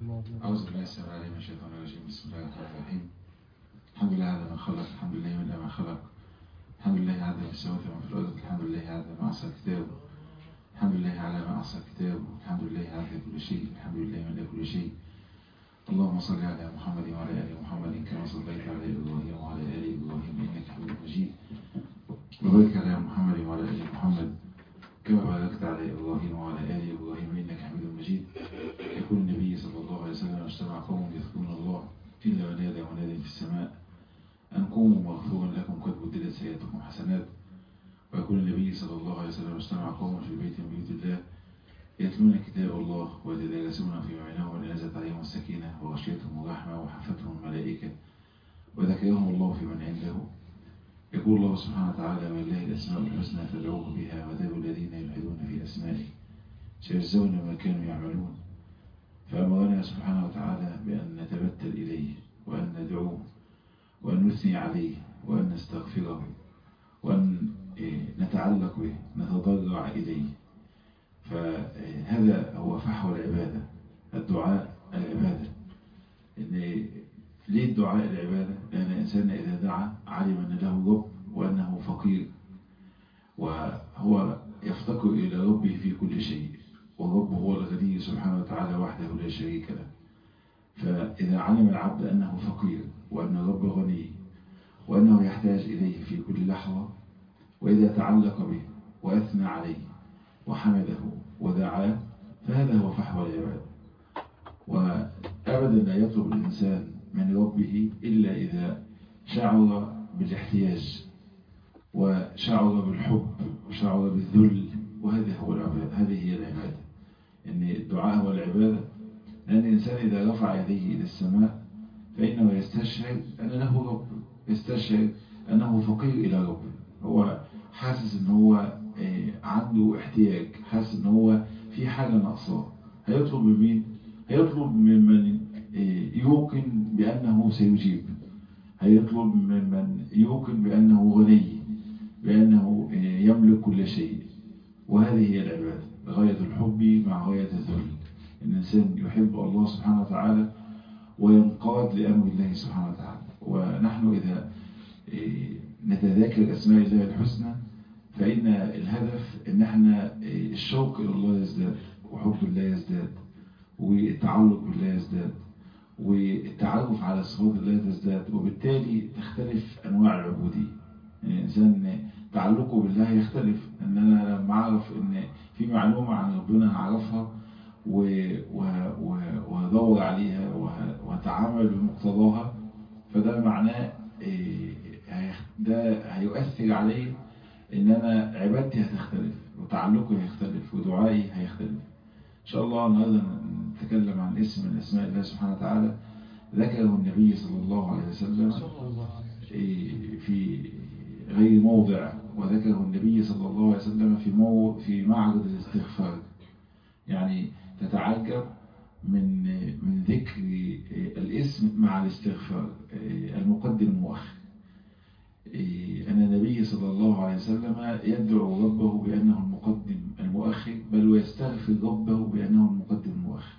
أعوذ بالله السميع العليم من الشيطان الرجيم بسم الله الرحمن الرحيم الحمد لله على ما خلق الحمد لله من ما خلق الحمد لله على ما سوى وما في الأرض الحمد لله على ما أحصى كتابه الحمد لله على ما أحصى كتابه الحمد لله على كل شيء الحمد لله من كل شيء اللهم صل على محمد وعلى آل محمد كما صليت على إبراهيم وعلى آل إبراهيم إنك حميد مجيد وبارك على محمد وعلى آل محمد كما باركت على إبراهيم وعلى آل إبراهيم إنك حميد مجيد يقول النبي صلى الله عليه وسلم اجتمع قوم يذكرون الله إلا ونادى مناد في السماء أن قوموا مغفورا لكم قد بدلت سيئاتكم حسنات ويقول النبي صلى الله عليه وسلم اجتمع قوم في بيت من بيوت الله يتلون كتاب الله ويتدارسون في بينهم ونزلت عليهم السكينة وغشيتهم الرحمة وحفتهم الملائكة وذكرهم الله في من عنده يقول الله سبحانه وتعالى ولله الأسماء الحسنى فادعوه بها وذروا الذين يلحدون في أسمائه سيجزون ما كانوا يعملون فأمرنا سبحانه وتعالى بأن نتبتل إليه وأن ندعوه وأن نثني عليه وأن نستغفره وأن نتعلق به نتضرع إليه فهذا هو فحوى العبادة الدعاء العبادة إن ليه الدعاء العبادة؟ لأن الإنسان إذا دعا علم أن له رب وأنه فقير وهو يفتقر إلى ربه في كل شيء والرب هو الغني سبحانه وتعالى وحده لا شريك له فإذا علم العبد أنه فقير وأن الرب غني وأنه يحتاج إليه في كل لحظة وإذا تعلق به وأثنى عليه وحمده ودعاه فهذا هو فحوى العباد وأبدا لا يطلب الإنسان من ربه إلا إذا شعر بالاحتياج وشعر بالحب وشعر بالذل وهذه هو العبادة هذه هي العبادة إن الدعاء هو العبادة لأن الإنسان إذا رفع يديه إلى السماء فإنه يستشعر أن له رب يستشعر أنه فقير إلى ربه هو حاسس أن هو عنده احتياج حاسس أن هو في حاجة ناقصاه هيطلب من مين؟ هيطلب ممن يوقن بأنه سيجيب هيطلب ممن يوقن بأنه غني بأنه يملك كل شيء وهذه هي العبادة غاية الحب مع غاية الذل الإنسان يحب الله سبحانه وتعالى وينقاد لأمر الله سبحانه وتعالى ونحن إذا نتذاكر أسماء الله الحسنى فإن الهدف إن احنا الشوق إلى الله يزداد وحب الله يزداد والتعلق بالله يزداد والتعرف على صفات الله تزداد وبالتالي تختلف أنواع العبودية يعني الإنسان تعلقه بالله يختلف إن أنا لما أعرف إن في معلومة عن ربنا أعرفها وأدور عليها وأتعامل بمقتضاها فده معناه ده هيؤثر علي إن أنا عبادتي هتختلف وتعلقي هيختلف ودعائي هيختلف إن شاء الله النهارده نتكلم عن اسم من أسماء الله سبحانه وتعالى ذكره النبي صلى الله عليه وسلم في غير موضع وذكره النبي صلى الله عليه وسلم في مو في معرض الاستغفار يعني تتعجب من من ذكر الاسم مع الاستغفار المقدم المؤخر أن النبي صلى الله عليه وسلم يدعو ربه بأنه المقدم المؤخر بل ويستغفر ربه بأنه المقدم المؤخر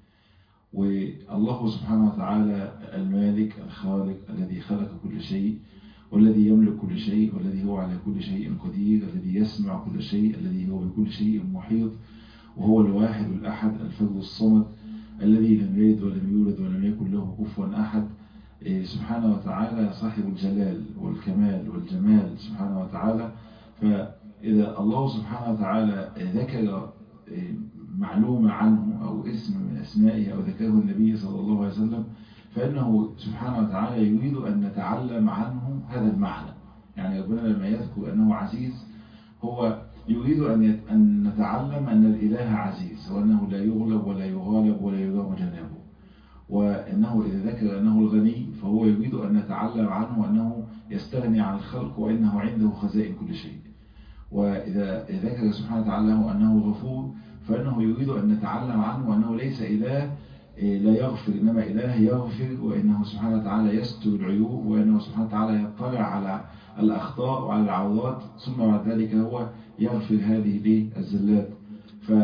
والله سبحانه وتعالى المالك الخالق الذي خلق كل شيء والذي يملك كل شيء والذي هو على كل شيء قدير الذي يسمع كل شيء الذي هو بكل شيء محيط وهو الواحد الأحد الفرد الصمد الذي لم يلد ولم يولد ولم يكن له كفوا أحد سبحانه وتعالى صاحب الجلال والكمال والجمال سبحانه وتعالى فإذا الله سبحانه وتعالى ذكر معلومة عنه أو اسم من أسمائه أو ذكره النبي صلى الله عليه وسلم فإنه سبحانه وتعالى يريد أن نتعلم عنه هذا المعنى يعني ربنا لما يذكر أنه عزيز هو يريد أن أن نتعلم أن الإله عزيز وأنه لا يغلب ولا يغالب ولا يرام جنابه وأنه إذا ذكر أنه الغني فهو يريد أن نتعلم عنه أنه يستغني عن الخلق وأنه عنده خزائن كل شيء وإذا ذكر سبحانه وتعالى أنه غفور فإنه يريد أن نتعلم عنه أنه ليس إله لا يغفر إنما إله يغفر وإنه سبحانه وتعالى يستر العيوب وإنه سبحانه وتعالى يطلع على الأخطاء وعلى العورات ثم بعد ذلك هو يغفر هذه الزلات ف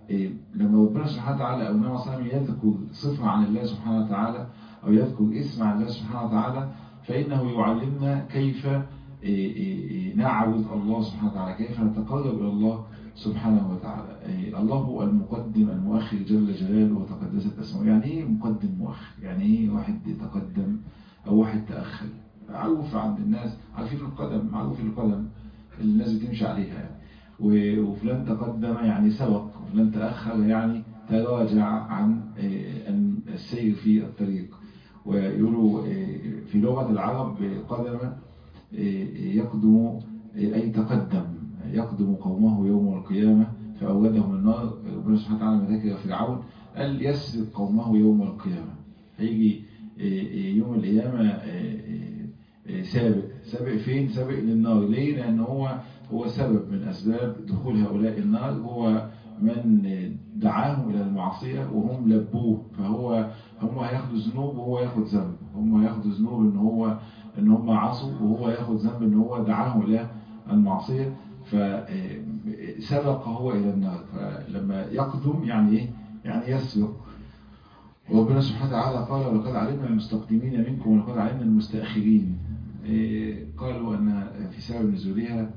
لما ربنا سبحانه وتعالى أو النبي صلى الله عليه وسلم يذكر صفة عن الله سبحانه وتعالى أو يذكر اسم عن الله سبحانه وتعالى فإنه يعلمنا كيف نعبد الله سبحانه وتعالى كيف نتقرب إلى الله سبحانه وتعالى الله هو المقدم المؤخر جل جلاله وتقدست اسمه يعني ايه مقدم مؤخر يعني ايه واحد يتقدم او واحد تأخر معروف عند الناس عارفين القدم معروف القدم الناس بتمشي عليها يعني وفلان تقدم يعني سبق وفلان تأخر يعني تراجع عن السير في الطريق ويقولوا في لغة العرب قدم يقدم أي تقدم يقدم قومه يوم القيامة فأولدهم النار ربنا سبحانه وتعالى ما ذكر فرعون قال يسرق قومه يوم القيامة هيجي يوم القيامة سابق سابق فين سابق للنار ليه لأن هو هو سبب من أسباب دخول هؤلاء النار هو من دعاهم إلى المعصية وهم لبوه فهو هم هياخدوا ذنوب وهو ياخد ذنب هم هياخدوا ذنوب ان هو ان هم عصوا وهو ياخد ذنب ان هو دعاهم إلى المعصية فسبق هو إلى النار فلما يقدم يعني إيه؟ يعني يسبق وربنا سبحانه وتعالى قال ولقد علمنا المستقدمين منكم ولقد علمنا المستأخرين قالوا أن في سبب نزولها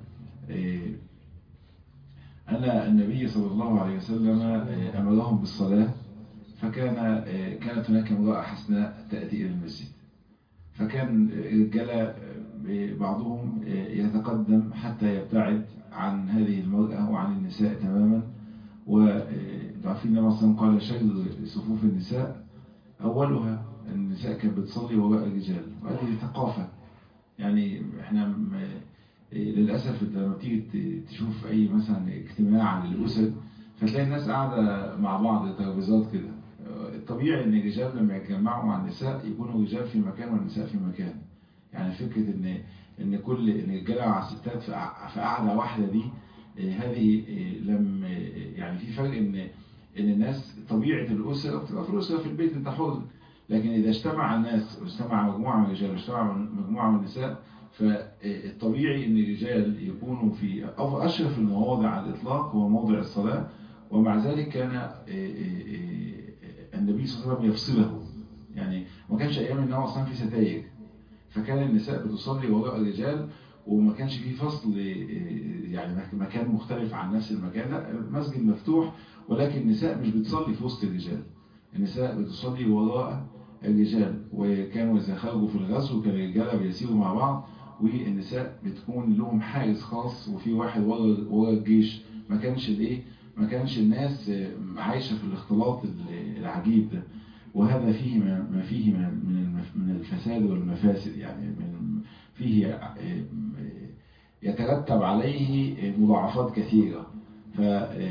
أن النبي صلى الله عليه وسلم أمرهم بالصلاة فكان كانت هناك امرأة حسناء تأتي إلى المسجد فكان رجال بعضهم يتقدم حتى يبتعد عن هذه المرأة وعن النساء تماما وعارفين النبي صلى الله عليه وسلم قال شر صفوف النساء أولها النساء كانت بتصلي وراء الرجال وهذه ثقافة يعني احنا للأسف لما تيجي تشوف أي مثلا اجتماع للأسر فتلاقي الناس قاعدة مع بعض ترابيزات كده الطبيعي ان الرجال لما يتجمعوا مع النساء يكونوا الرجال في مكان والنساء في مكان يعني فكرة ان ان كل ان الرجاله مع الستات في قاعده واحده دي هذه لم يعني في فرق ان ان الناس طبيعه الاسره بتبقى في الاسره في البيت انت حر لكن اذا اجتمع الناس واجتمع مجموعه من الرجال واجتمع مجموعه من النساء فالطبيعي ان الرجال يكونوا في أو اشرف المواضع على الاطلاق هو موضع الصلاه ومع ذلك كان النبي صلى الله عليه وسلم يفصله يعني ما كانش ايام النبي اصلا في ستاير فكان النساء بتصلي وراء الرجال وما كانش فيه فصل يعني مكان مختلف عن نفس المكان لا المسجد مفتوح ولكن النساء مش بتصلي في وسط الرجال النساء بتصلي وراء الرجال وكانوا إذا خرجوا في الغزو كان الرجال بيسيروا مع بعض والنساء بتكون لهم حارس خاص وفي واحد ورا ورا الجيش ما كانش الايه ما كانش الناس عايشة في الاختلاط العجيب ده وهذا فيه ما فيه من من الفساد والمفاسد يعني من فيه يترتب عليه مضاعفات كثيرة ف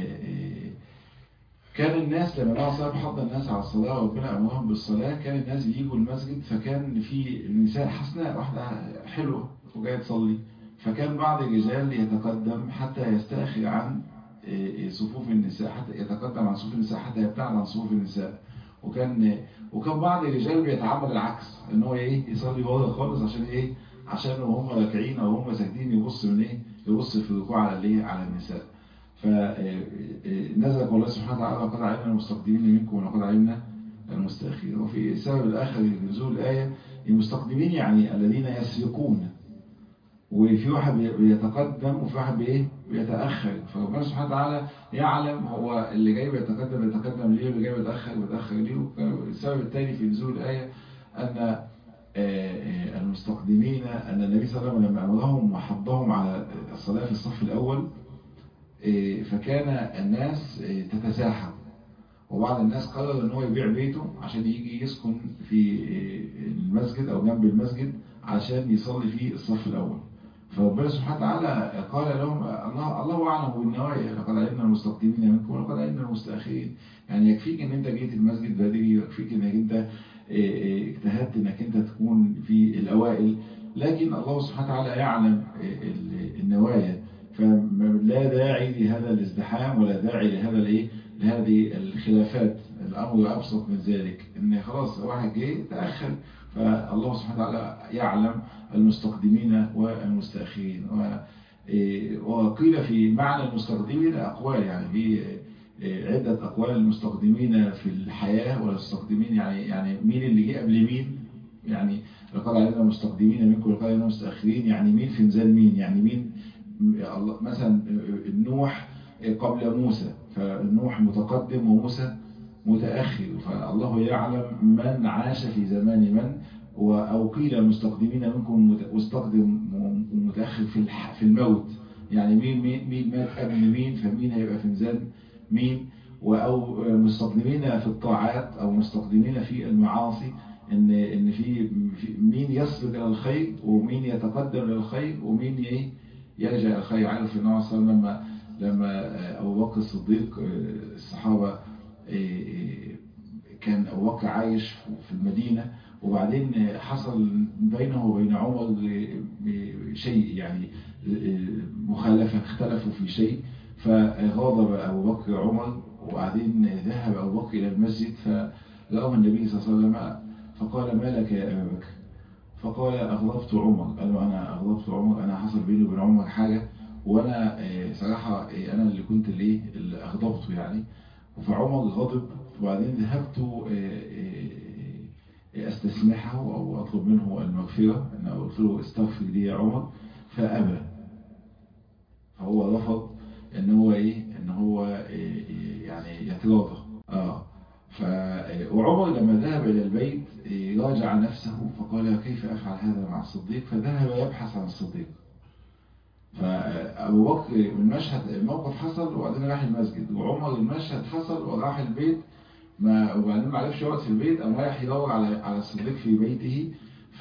كان الناس لما النبي صلى حض الناس على الصلاة وربنا أمرهم بالصلاة كان الناس بيجوا المسجد فكان في النساء حسناء واحدة حلوة وجاية تصلي فكان بعض الرجال يتقدم حتى يستأخر عن صفوف النساء حتى يتقدم عن صفوف النساء حتى يبتعد عن صفوف النساء وكان وكان بعض الرجال بيتعامل العكس ان هو ايه يصلي ورا خالص عشان ايه عشان وهم راكعين او هم ساجدين يبص من ايه يبص في الركوع على الايه على النساء فنزل الله سبحانه وتعالى وقد علمنا المستقدمين منكم ولقد علمنا المستأخرين وفي السبب الآخر لنزول الآية المستقدمين يعني الذين يسبقون وفي واحد بيتقدم وفي واحد بايه بيتأخر فربنا سبحانه وتعالى يعلم هو اللي جاي بيتقدم بيتقدم ليه واللي جاي بيتأخر بيتأخر ليه السبب الثاني في نزول الآية أن المستقدمين أن النبي صلى الله عليه وسلم لما أمرهم وحضهم على الصلاة في الصف الأول فكان الناس تتزاحم وبعض الناس قرر ان هو يبيع بيته عشان يجي يسكن في المسجد او جنب المسجد عشان يصلي في الصف الاول فربنا سبحانه وتعالى قال لهم الله الله اعلم بالنوايا لقد علمنا المستقدمين منكم ولقد علمنا المستاخرين يعني يكفيك ان انت جيت المسجد بدري ويكفيك انك انت اجتهدت انك انت تكون في الاوائل لكن الله سبحانه وتعالى يعلم النوايا فلا داعي لهذا الازدحام ولا داعي لهذا الايه لهذه الخلافات الامر ابسط من ذلك ان خلاص واحد جه تاخر فالله سبحانه وتعالى يعلم المستقدمين والمستاخرين وقيل في معنى المستقدمين اقوال يعني في عدة أقوال المستقدمين في الحياة والمستقدمين يعني يعني مين اللي جه قبل مين يعني لقد علينا مستقدمين منكم ولقد علينا مستأخرين يعني مين في ميزان مين يعني مين مثلا نوح قبل موسى فنوح متقدم وموسى متأخر فالله يعلم من عاش في زمان من أو قيل مستقدمين منكم مستقدم ومتأخر في في الموت يعني مين مين مين مات قبل مين فمين هيبقى في ميزان مين أو مستقدمين في الطاعات أو مستقدمين في المعاصي ان ان في مين يسبق الى الخير ومين يتقدم للخير ومين ايه يرجع الى الخير عارف النبي صلى الله عليه وسلم لما لما ابو بكر الصديق الصحابه كان ابو بكر عايش في المدينه وبعدين حصل بينه وبين عمر شيء يعني مخالفه اختلفوا في شيء فغاضب ابو بكر عمر وبعدين ذهب ابو بكر الى المسجد فلقاه النبي صلى الله عليه وسلم فقال ما لك يا أبا بكر فقال أغضبت عمر قال له أنا أغضبت عمر أنا حصل بيني وبين عمر حاجة وأنا صراحة أنا اللي كنت اللي, اللي أغضبته يعني فعمر غضب وبعدين ذهبت أستسمحه أو أطلب منه المغفرة أنا قلت له استغفر لي يا عمر فأبى فهو رفض ان هو ايه ان هو إيه يعني يتراضى اه ف وعمر لما ذهب إلى البيت راجع نفسه فقال كيف أفعل هذا مع الصديق فذهب يبحث عن الصديق فأبو بكر المشهد الموقف حصل وبعدين راح المسجد وعمر المشهد حصل وراح البيت ما وبعدين ما عرفش يقعد في البيت قام رايح يدور على على الصديق في بيته ف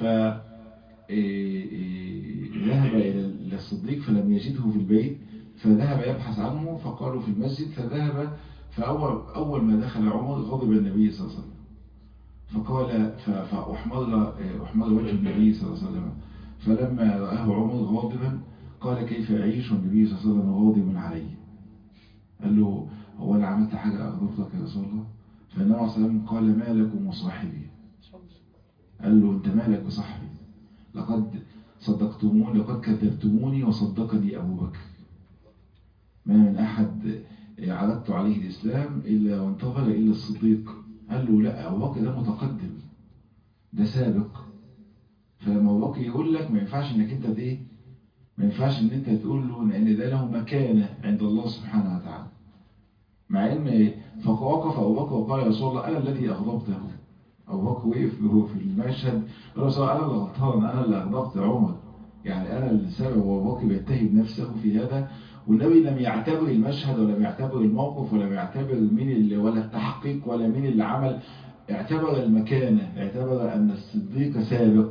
ذهب إلى الصديق فلم يجده في البيت فذهب يبحث عنه فقالوا في المسجد فذهب فأول أول ما دخل عمر غضب النبي صلى الله عليه وسلم فقال فأحمر أحمر وجه النبي صلى الله عليه وسلم فلما رآه عمر غاضبا قال كيف أعيش والنبي صلى الله عليه وسلم غاضب علي قال له هو أنا عملت حاجة أغضبتك يا رسول الله فالنبي صلى الله عليه وسلم قال ما لكم وصاحبي قال له أنت مالك بصاحبي لقد صدقتموني لقد كذبتموني وصدقني أبو بكر ما من أحد عرضت عليه الإسلام إلا وانتظر إلا الصديق قال له لا أبو بكر ده متقدم ده سابق فلما أبو بكر يقول لك ما ينفعش إنك أنت إيه ما ينفعش إن أنت تقول له لأن ده له مكانة عند الله سبحانه وتعالى مع إن فوقف أبو بكر وقال يا رسول الله أنا الذي أغضبته أبو بكر وقف في المشهد قال رسول الله أنا اللي غلطان أنا اللي أغضبت عمر يعني أنا اللي سبب أبو بكر بيتهم نفسه في هذا والنبي لم يعتبر المشهد ولم يعتبر الموقف ولم يعتبر مين اللي ولا التحقيق ولا مين اللي عمل اعتبر المكانة اعتبر أن الصديق سابق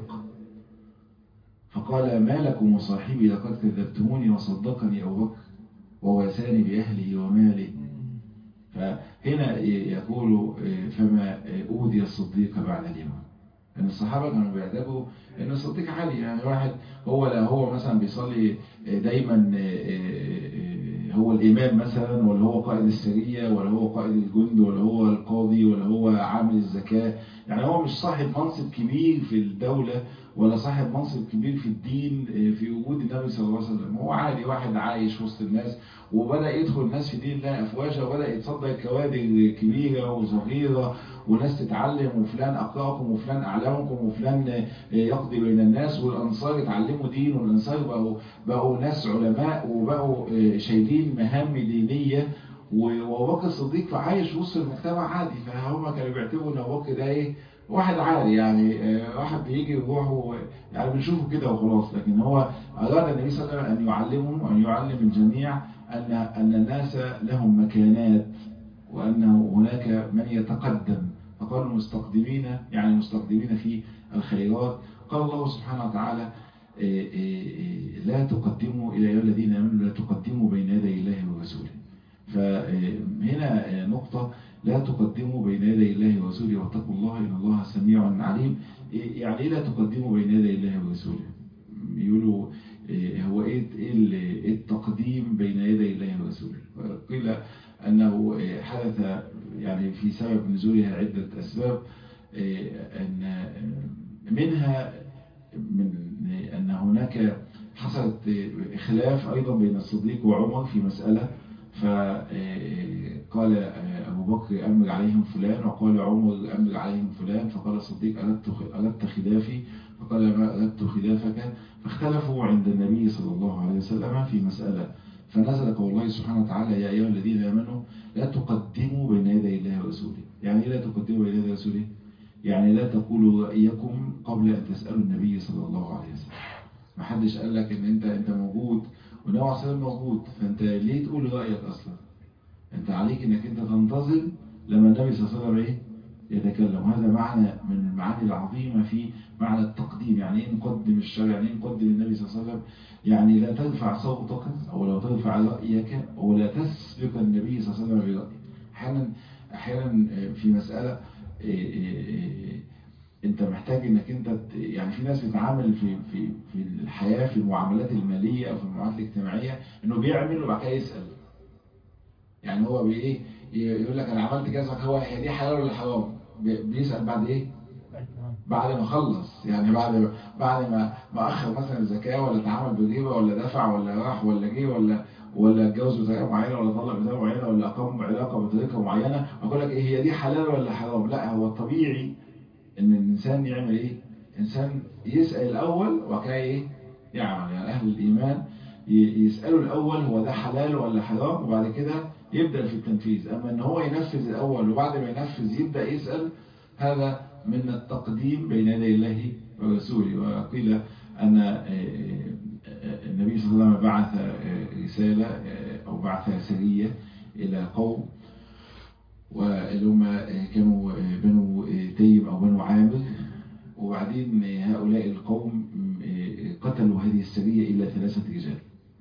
فقال ما لكم وصاحبي لقد كذبتموني وصدقني أبو بكر وواساني بأهله وماله فهنا يقول فما أودي الصديق بعد اليوم ان الصحابة كانوا بيعتبروا ان الصديق عادي يعني واحد هو لا هو مثلا بيصلي دايما هو الامام مثلا ولا هو قائد السرية ولا هو قائد الجند ولا هو القاضي ولا هو عامل الزكاة يعني هو مش صاحب منصب كبير في الدولة ولا صاحب منصب كبير في الدين في وجود النبي صلى الله عليه وسلم هو عادي واحد عايش وسط الناس وبدأ يدخل الناس في دين الله أفواجا وبدأ يتصدق كوادر كبيرة وصغيرة وناس تتعلم وفلان أقرأكم وفلان أعلمكم وفلان يقضي بين الناس والأنصار يتعلموا دين والأنصار بقوا, بقوا ناس علماء وبقوا شايلين مهام دينية وابو بكر الصديق فعايش وسط المجتمع عادي فهم كانوا بيعتبروا ان ابو بكر ده ايه واحد عادي يعني واحد بيجي ويروح يعني بنشوفه كده وخلاص لكن هو أراد النبي صلى الله عليه وسلم أن يعلمهم وأن يعلم الجميع أن أن الناس لهم مكانات وأنه هناك من يتقدم فقالوا المستقدمين يعني المستقدمين في الخيرات قال الله سبحانه وتعالى لا تقدموا إلى الذين آمنوا لا تقدموا بين يدي الله ورسوله فهنا نقطة لا تقدموا بين يدي الله ورسوله واتقوا الله إن الله سميع عليم يعني إيه لا تقدموا بين يدي الله ورسوله يقولوا هو إيه التقديم بين يدي الله ورسوله قيل أنه حدث يعني في سبب نزولها عدة أسباب أن منها من أن هناك حصلت خلاف أيضا بين الصديق وعمر في مسألة فقال أبو بكر أمر عليهم فلان وقال عمر أمر عليهم فلان فقال الصديق أردت خلافي فقال ما أردت خلافك فاختلفوا عند النبي صلى الله عليه وسلم في مسألة فنزل قول الله سبحانه وتعالى يا أيها الذين آمنوا لا تقدموا بين يدي الله ورسوله يعني لا تقدموا بين يدي رسوله يعني لا تقولوا رأيكم قبل أن تسألوا النبي صلى الله عليه وسلم ما حدش قال لك ان انت انت موجود والنبي عليه الصلاه موجود فانت ليه تقول رايك اصلا انت عليك انك انت تنتظر لما النبي صلى الله عليه وسلم ايه يتكلم وهذا معنى من المعاني العظيمة في معنى التقديم يعني ايه نقدم الشرع يعني ايه نقدم النبي صلى الله عليه وسلم يعني لا ترفع صوتك او لا ترفع رأيك او لا تسبق النبي صلى الله عليه وسلم برأيك احيانا احيانا في مسألة إيه إيه إيه انت محتاج انك انت يعني في ناس بتتعامل في في في الحياة في المعاملات المالية او في المعاملات الاجتماعية انه بيعمل وبعد كده يسأل يعني هو بايه يقول لك انا عملت كذا هو هي دي حلال ولا حرام بيسأل بعد ايه بعد ما خلص يعني بعد بعد ما ما اخر مثلا الزكاه ولا تعامل بالربا ولا دفع ولا راح ولا جه ولا ولا اتجوز بطريقه معينه ولا طلق بطريقه معينه ولا اقام علاقه بطريقه معينه اقول لك ايه هي دي حلال ولا حرام لا هو الطبيعي ان الانسان يعمل ايه انسان يسال الاول وبعد كده ايه يعمل يعني اهل الايمان يسالوا الاول هو ده حلال ولا حرام وبعد كده يبدا في التنفيذ اما ان هو ينفذ الاول وبعد ما ينفذ يبدا يسال هذا من التقديم بين يدي الله ورسوله وقيل ان النبي صلى الله عليه وسلم بعث رساله او بعث سريه الى قوم واللي هم كانوا بنو تيم أو بنو عامر وبعدين هؤلاء القوم قتلوا هذه السرية إلا ثلاثة رجال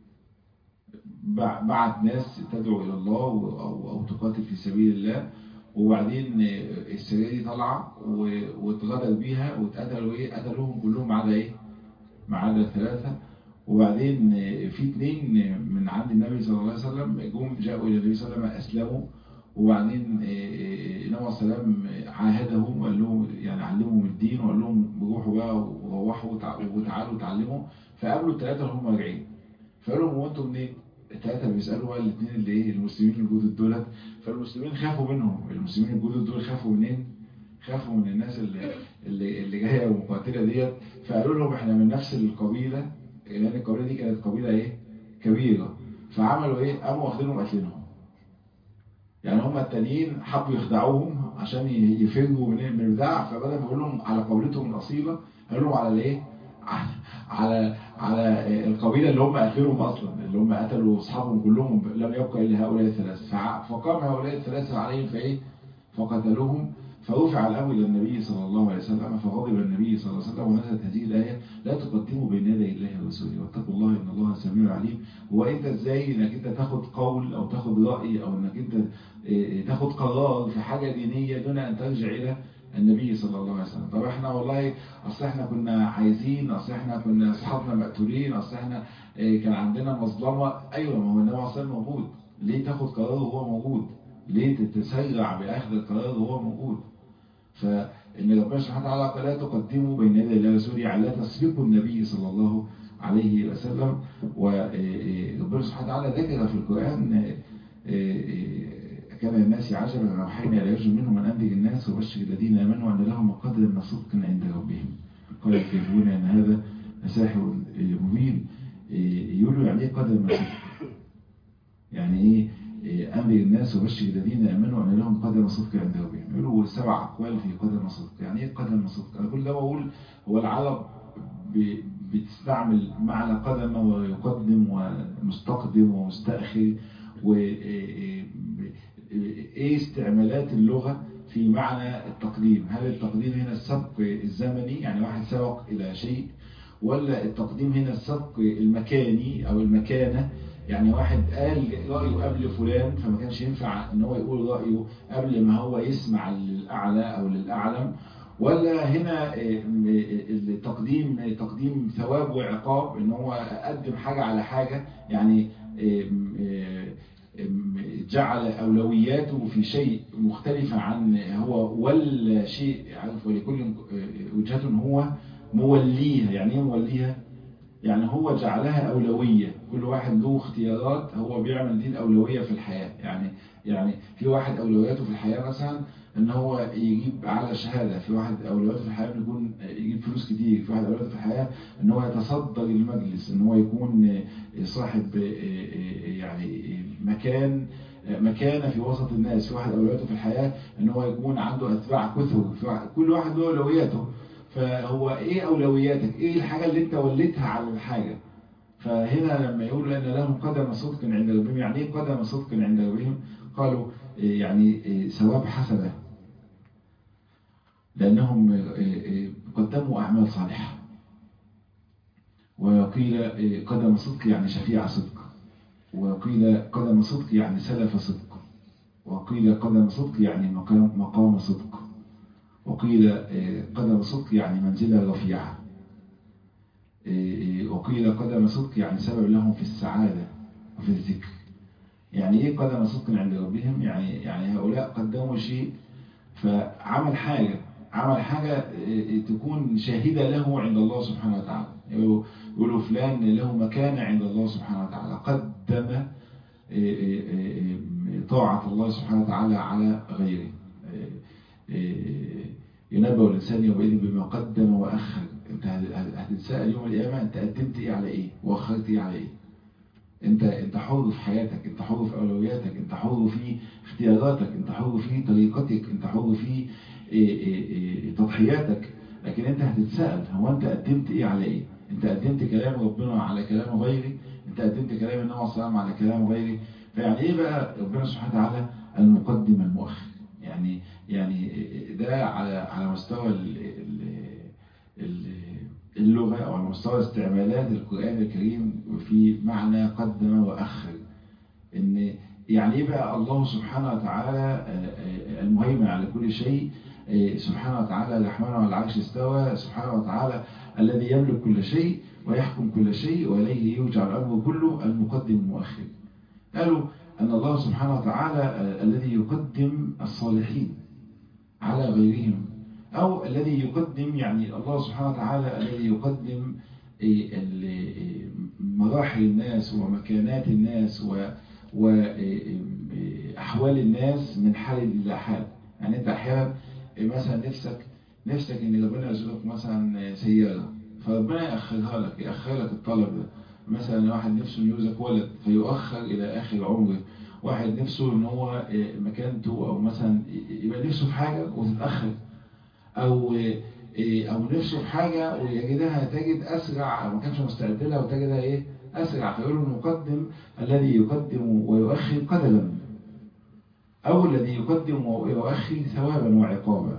بعت ناس تدعو إلى الله أو, أو تقاتل في سبيل الله وبعدين السرية دي طالعة واتغدر بيها واتقتلوا إيه قتلوهم كلهم ما عدا إيه ما عدا ثلاثة وبعدين في اثنين من عند النبي صلى الله عليه وسلم جم جاءوا إلى النبي صلى الله عليه وسلم أسلموا وبعدين النبي عليه السلام عاهدهم وقال لهم يعني علمهم الدين وقال لهم روحوا بقى وروحوا وتعالوا تعلموا فقابلوا الثلاثه اللي هم راجعين فقالوا لهم هو انتوا منين؟ الثلاثه بيسالوا بقى الاثنين اللي ايه المسلمين الجدد دولت فالمسلمين خافوا منهم المسلمين الجدد دول خافوا منين؟ خافوا من الناس اللي اللي, اللي جايه ومقاتله ديت فقالوا لهم احنا من نفس القبيله لان القبيله دي كانت قبيله ايه؟ كبيره فعملوا ايه؟ قاموا واخدينهم قاتلينهم يعني هم التانيين حبوا يخدعوهم عشان يفروا من من البتاع فبدل ما يقول لهم على قبيلتهم الاصيله قالوا لهم على الايه؟ على على القبيله اللي هم قتلوهم اصلا اللي هم قتلوا اصحابهم كلهم لم يبقى الا هؤلاء الثلاثه فقام هؤلاء الثلاثه عليهم فايه؟ فقتلوهم فرفع الامر الى النبي صلى الله عليه وسلم فغضب النبي صلى الله عليه وسلم ونزلت هذه الايه لا تقدموا بين يدي الله ورسوله واتقوا الله ان الله سميع عليم هو انت ازاي انك انت تاخد قول او تاخد راي او انك انت تاخد قرار في حاجه دينيه دون ان ترجع الى النبي صلى الله عليه وسلم طب احنا والله اصل احنا كنا عايزين اصل احنا كنا اصحابنا مقتولين اصل احنا كان عندنا مظلمه ايوه ما هو النبي صلى الله عليه وسلم موجود ليه تاخد قرار وهو موجود ليه تتسرع باخذ القرار وهو موجود فإن ربنا سبحانه وتعالى قال لا تقدموا بين يدي الله ورسوله يعني لا تسبقوا النبي صلى الله عليه وسلم وربنا سبحانه وتعالى ذكر في القرآن كان الناس عجبا أن أوحينا إلى رجل منهم أن أنذر الناس وبشر الذين آمنوا أن لهم قدر من صدق عند ربهم قال الكافرون أن هذا ساحر مبين يقولوا يعني إيه قدر من صدق يعني إيه أمر الناس وبشر الذين آمنوا أن لهم قدم صدق عند ربهم يقولوا سبع أقوال في قدم صدق يعني إيه قدم صدق أنا كل ده بقول هو العرب بتستعمل معنى قدم ويقدم ومستقدم ومستأخر وإيه استعمالات اللغة في معنى التقديم هل التقديم هنا السبق الزمني يعني واحد سبق إلى شيء ولا التقديم هنا السبق المكاني أو المكانة يعني واحد قال رأيه قبل فلان فما كانش ينفع ان هو يقول رأيه قبل ما هو يسمع للأعلى أو للأعلم ولا هنا التقديم تقديم ثواب وعقاب ان هو قدم حاجة على حاجة يعني جعل أولوياته في شيء مختلفة عن هو ولا شيء عارف ولكل وجهة هو موليها يعني ايه موليها يعني هو جعلها أولوية كل واحد له اختيارات هو بيعمل دي الأولوية في الحياة يعني يعني في واحد أولوياته في الحياة مثلا ان هو يجيب اعلى شهادة في واحد اولوياته في الحياة انه يكون يجيب فلوس كتير في واحد اولوياته في الحياة ان هو يتصدر المجلس ان هو يكون صاحب يعني مكان مكانة في وسط الناس في واحد اولوياته في الحياة ان هو يكون عنده اتباع كثر كل واحد له اولوياته فهو ايه اولوياتك ايه الحاجة اللي انت وليتها على الحاجة فهنا لما يقول ان لهم قدم صدق عند ربهم يعني ايه قدم صدق عند ربهم قالوا يعني ثواب حسنه لأنهم قدموا أعمال صالحة وقيل قدم صدق يعني شفيع صدق وقيل قدم صدق يعني سلف صدق وقيل قدم صدق يعني مقام, مقام صدق وقيل قدم صدق يعني منزلة رفيعة وقيل قدم صدق يعني سبب لهم في السعادة وفي الذكر يعني ايه قدم صدق عند ربهم يعني يعني هؤلاء قدموا شيء فعمل حاجة عمل حاجة تكون شاهدة له عند الله سبحانه وتعالى يقولوا فلان له مكانة عند الله سبحانه وتعالى قدم طاعة الله سبحانه وتعالى على غيره ينبأ الإنسان يومئذ بما قدم وأخر انت هتتسأل يوم القيامة انت قدمت ايه على ايه وأخرت ايه على ايه انت انت حر في حياتك انت حر في اولوياتك انت حر في اختياراتك انت حر في طريقتك انت حر في إيه إيه إيه تضحياتك لكن انت هتتسأل هو انت قدمت ايه على ايه انت قدمت كلام ربنا على كلام غيري انت قدمت كلام النبي صلى الله عليه وسلم على كلام غيري فيعني ايه بقى ربنا سبحانه وتعالى المقدم المؤخر يعني يعني ده على على مستوى ال ال اللغة أو على مستوى استعمالات القرآن الكريم في معنى قدم وأخر إن يعني إيه بقى الله سبحانه وتعالى المهيمن على كل شيء سبحانه وتعالى الرحمن على العرش استوى سبحانه وتعالى الذي يملك كل شيء ويحكم كل شيء وإليه يرجع الأمر كله المقدم المؤخر قالوا أن الله سبحانه وتعالى الذي يقدم الصالحين على غيرهم أو الذي يقدم يعني الله سبحانه وتعالى الذي يقدم مراحل الناس ومكانات الناس وأحوال الناس من حال إلى حال يعني أنت أحيانا مثلا نفسك نفسك ان ربنا يرزقك مثلا سيارة فربنا يأخرها لك يأخر لك الطلب ده مثلا واحد نفسه يرزق ولد فيؤخر إلى آخر عمره واحد نفسه ان هو مكانته او مثلا يبقى نفسه في حاجة وتتأخر او او نفسه في حاجة ويجدها تجد اسرع ما كانش مستعد لها وتجدها ايه اسرع فيقول المقدم الذي يقدم ويؤخر قدما او الذي يقدم ويؤخر ثوابا وعقابا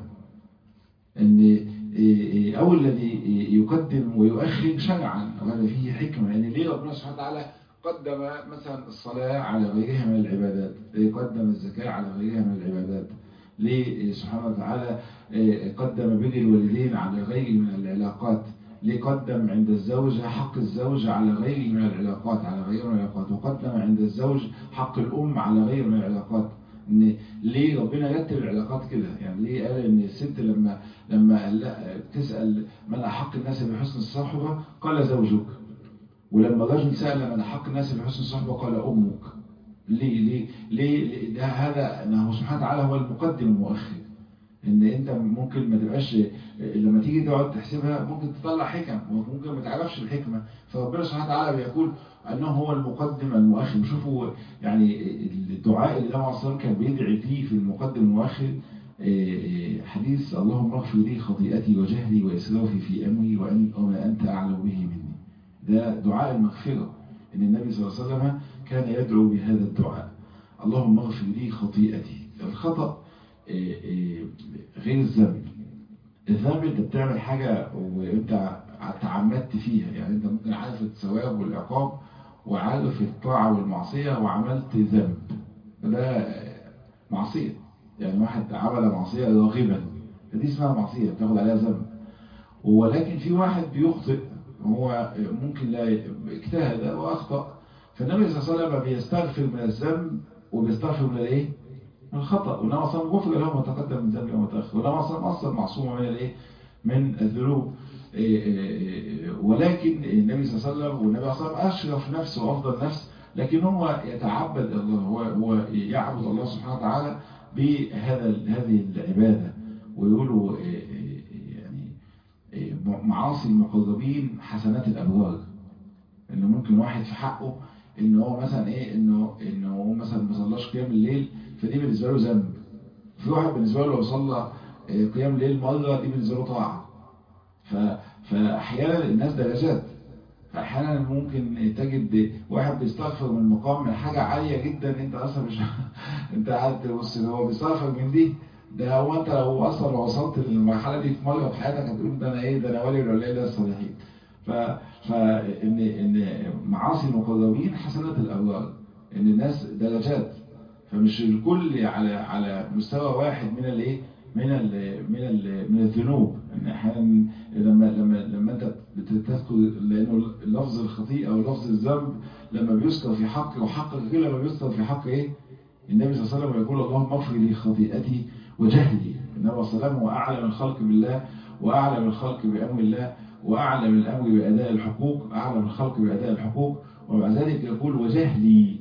ان او الذي يقدم ويؤخر شرعا وهذا فيه حكمة يعني ليه ربنا سبحانه وتعالى قدم مثلا الصلاة على غيرها من العبادات ليه قدم الزكاة على غيرها من العبادات ليه سبحانه وتعالى قدم بر الوالدين على غيره من العلاقات ليه قدم عند الزوجة حق الزوج على غيره من العلاقات على غيره من العلاقات وقدم عند الزوج حق الأم على غيره من العلاقات ان ليه ربنا رتب العلاقات كده يعني ليه قال ان الست لما لما تسأل من أحق الناس بحسن الصحبة قال زوجك ولما الرجل سأل من أحق الناس بحسن الصحبة قال أمك ليه ليه ليه ده هذا انه سبحانه وتعالى هو المقدم المؤخر ان انت ممكن ما تبقاش لما تيجي تقعد تحسبها ممكن تطلع حكم وممكن ما تعرفش الحكمة فربنا سبحانه وتعالى بيقول انه هو المقدم المؤخر شوفوا يعني الدعاء اللي النبي صلى كان بيدعي فيه في المقدم المؤخر حديث اللهم اغفر لي خطيئتي وجهلي واسرافي في امري وان وما انت اعلم به مني ده دعاء المغفرة ان النبي صلى الله عليه وسلم كان يدعو بهذا الدعاء اللهم اغفر لي خطيئتي الخطأ غير الذنب الذنب انت بتعمل حاجة وانت تعمدت فيها يعني انت ممكن عارف الثواب والعقاب وعارف الطاعة والمعصية وعملت ذنب ده معصية يعني واحد عمل معصية راغبا دي اسمها معصية بتاخد عليها ذنب ولكن في واحد بيخطئ هو ممكن لا اجتهد واخطأ فالنبي صلى الله عليه وسلم بيستغفر من الذنب وبيستغفر من الايه من الخطأ والنبي صلى الله عليه وسلم غفر له ما تقدم من ذنبه وما تأخر والنبي صلى الله عليه وسلم اصلا معصوم من الايه من الذنوب ولكن النبي صلى الله عليه وسلم والنبي صلى الله عليه وسلم أشرف نفس وأفضل نفس لكن هو يتعبد الله هو, هو يعبد الله سبحانه وتعالى بهذا هذه العبادة ويقولوا يعني معاصي المقربين حسنات الأبرار انه ممكن واحد في حقه ان هو مثلا ايه انه انه هو مثلا ما صلاش قيام الليل فدي بالنسبه له ذنب في واحد بالنسبه له لو صلى قيام الليل مره دي بالنسبه له طاعه فاحيانا الناس درجات فاحيانا ممكن تجد واحد بيستغفر من مقام من حاجه عاليه جدا انت اصلا مش انت قاعد تبص هو بيستغفر من دي ده هو انت لو اصلا وصلت للمرحله دي في مره في حياتك هتقول ده انا ايه ده انا ولي ولا ده الصالحين ف فان ان معاصي المقربين حسنات الابرار ان الناس درجات فمش الكل على على مستوى واحد من الايه من ال من ال من الذنوب ان احيانا لما لما لما انت بتذكر لانه لفظ الخطيئه او لفظ الذنب لما بيذكر في حق وحق غير لما بيذكر في حق ايه النبي صلى الله عليه وسلم يقول اللهم اغفر لي خطيئتي وجهلي النبي صلى الله عليه وسلم هو اعلم الخلق بالله واعلم الخلق بامر الله وأعلم الأمر بأداء الحقوق أعلم الخلق بأداء الحقوق ومع ذلك يقول وجهلي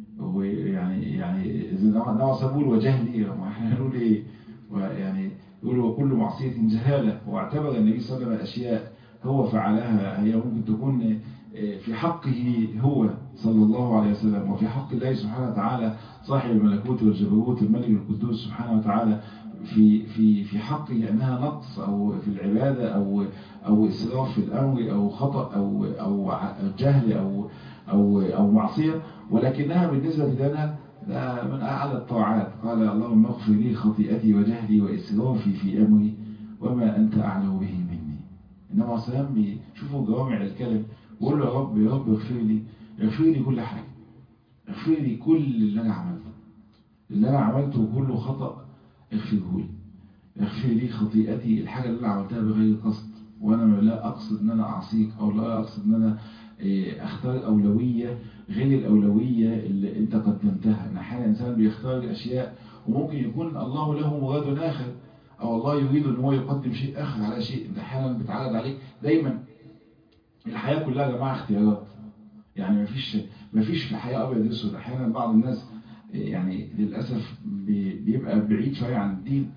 يعني يعني إذا نوع سبول وجهلي احنا نقول إيه يعني يقول وكل معصية جهالة واعتبر النبي صلى الله عليه وسلم أشياء هو فعلها هي ممكن تكون في حقه هو صلى الله عليه وسلم وفي حق الله سبحانه وتعالى صاحب الملكوت والجبروت الملك القدوس سبحانه وتعالى في في في حقه انها نقص او في العباده او او اسراف في الامر او خطا او او جهل او او او معصيه ولكنها بالنسبه لنا من اعلى الطاعات قال اللهم اغفر لي خطيئتي وجهلي واسرافي في امري وما انت اعلم به مني انما صلى بيشوفوا جوامع الكلم ويقول له يا رب يا رب اغفر لي اغفر لي كل حاجه اغفر لي كل اللي انا عملته اللي انا عملته كله خطأ اغفره لي اغفر لي خطيئتي الحاجة اللي انا عملتها بغير قصد وانا لا اقصد ان انا اعصيك او لا اقصد ان انا اختار اولوية غير الاولوية اللي انت قدمتها ان احيانا الانسان بيختار اشياء وممكن يكون الله له مراد اخر او الله يريد ان هو يقدم شيء اخر على شيء انت احيانا بتعرض عليك دايما الحياة كلها يا جماعة اختيارات يعني مفيش مفيش في الحياة ابيض اسود احيانا بعض الناس يعني للأسف بيبقى بعيد شوية عن الدين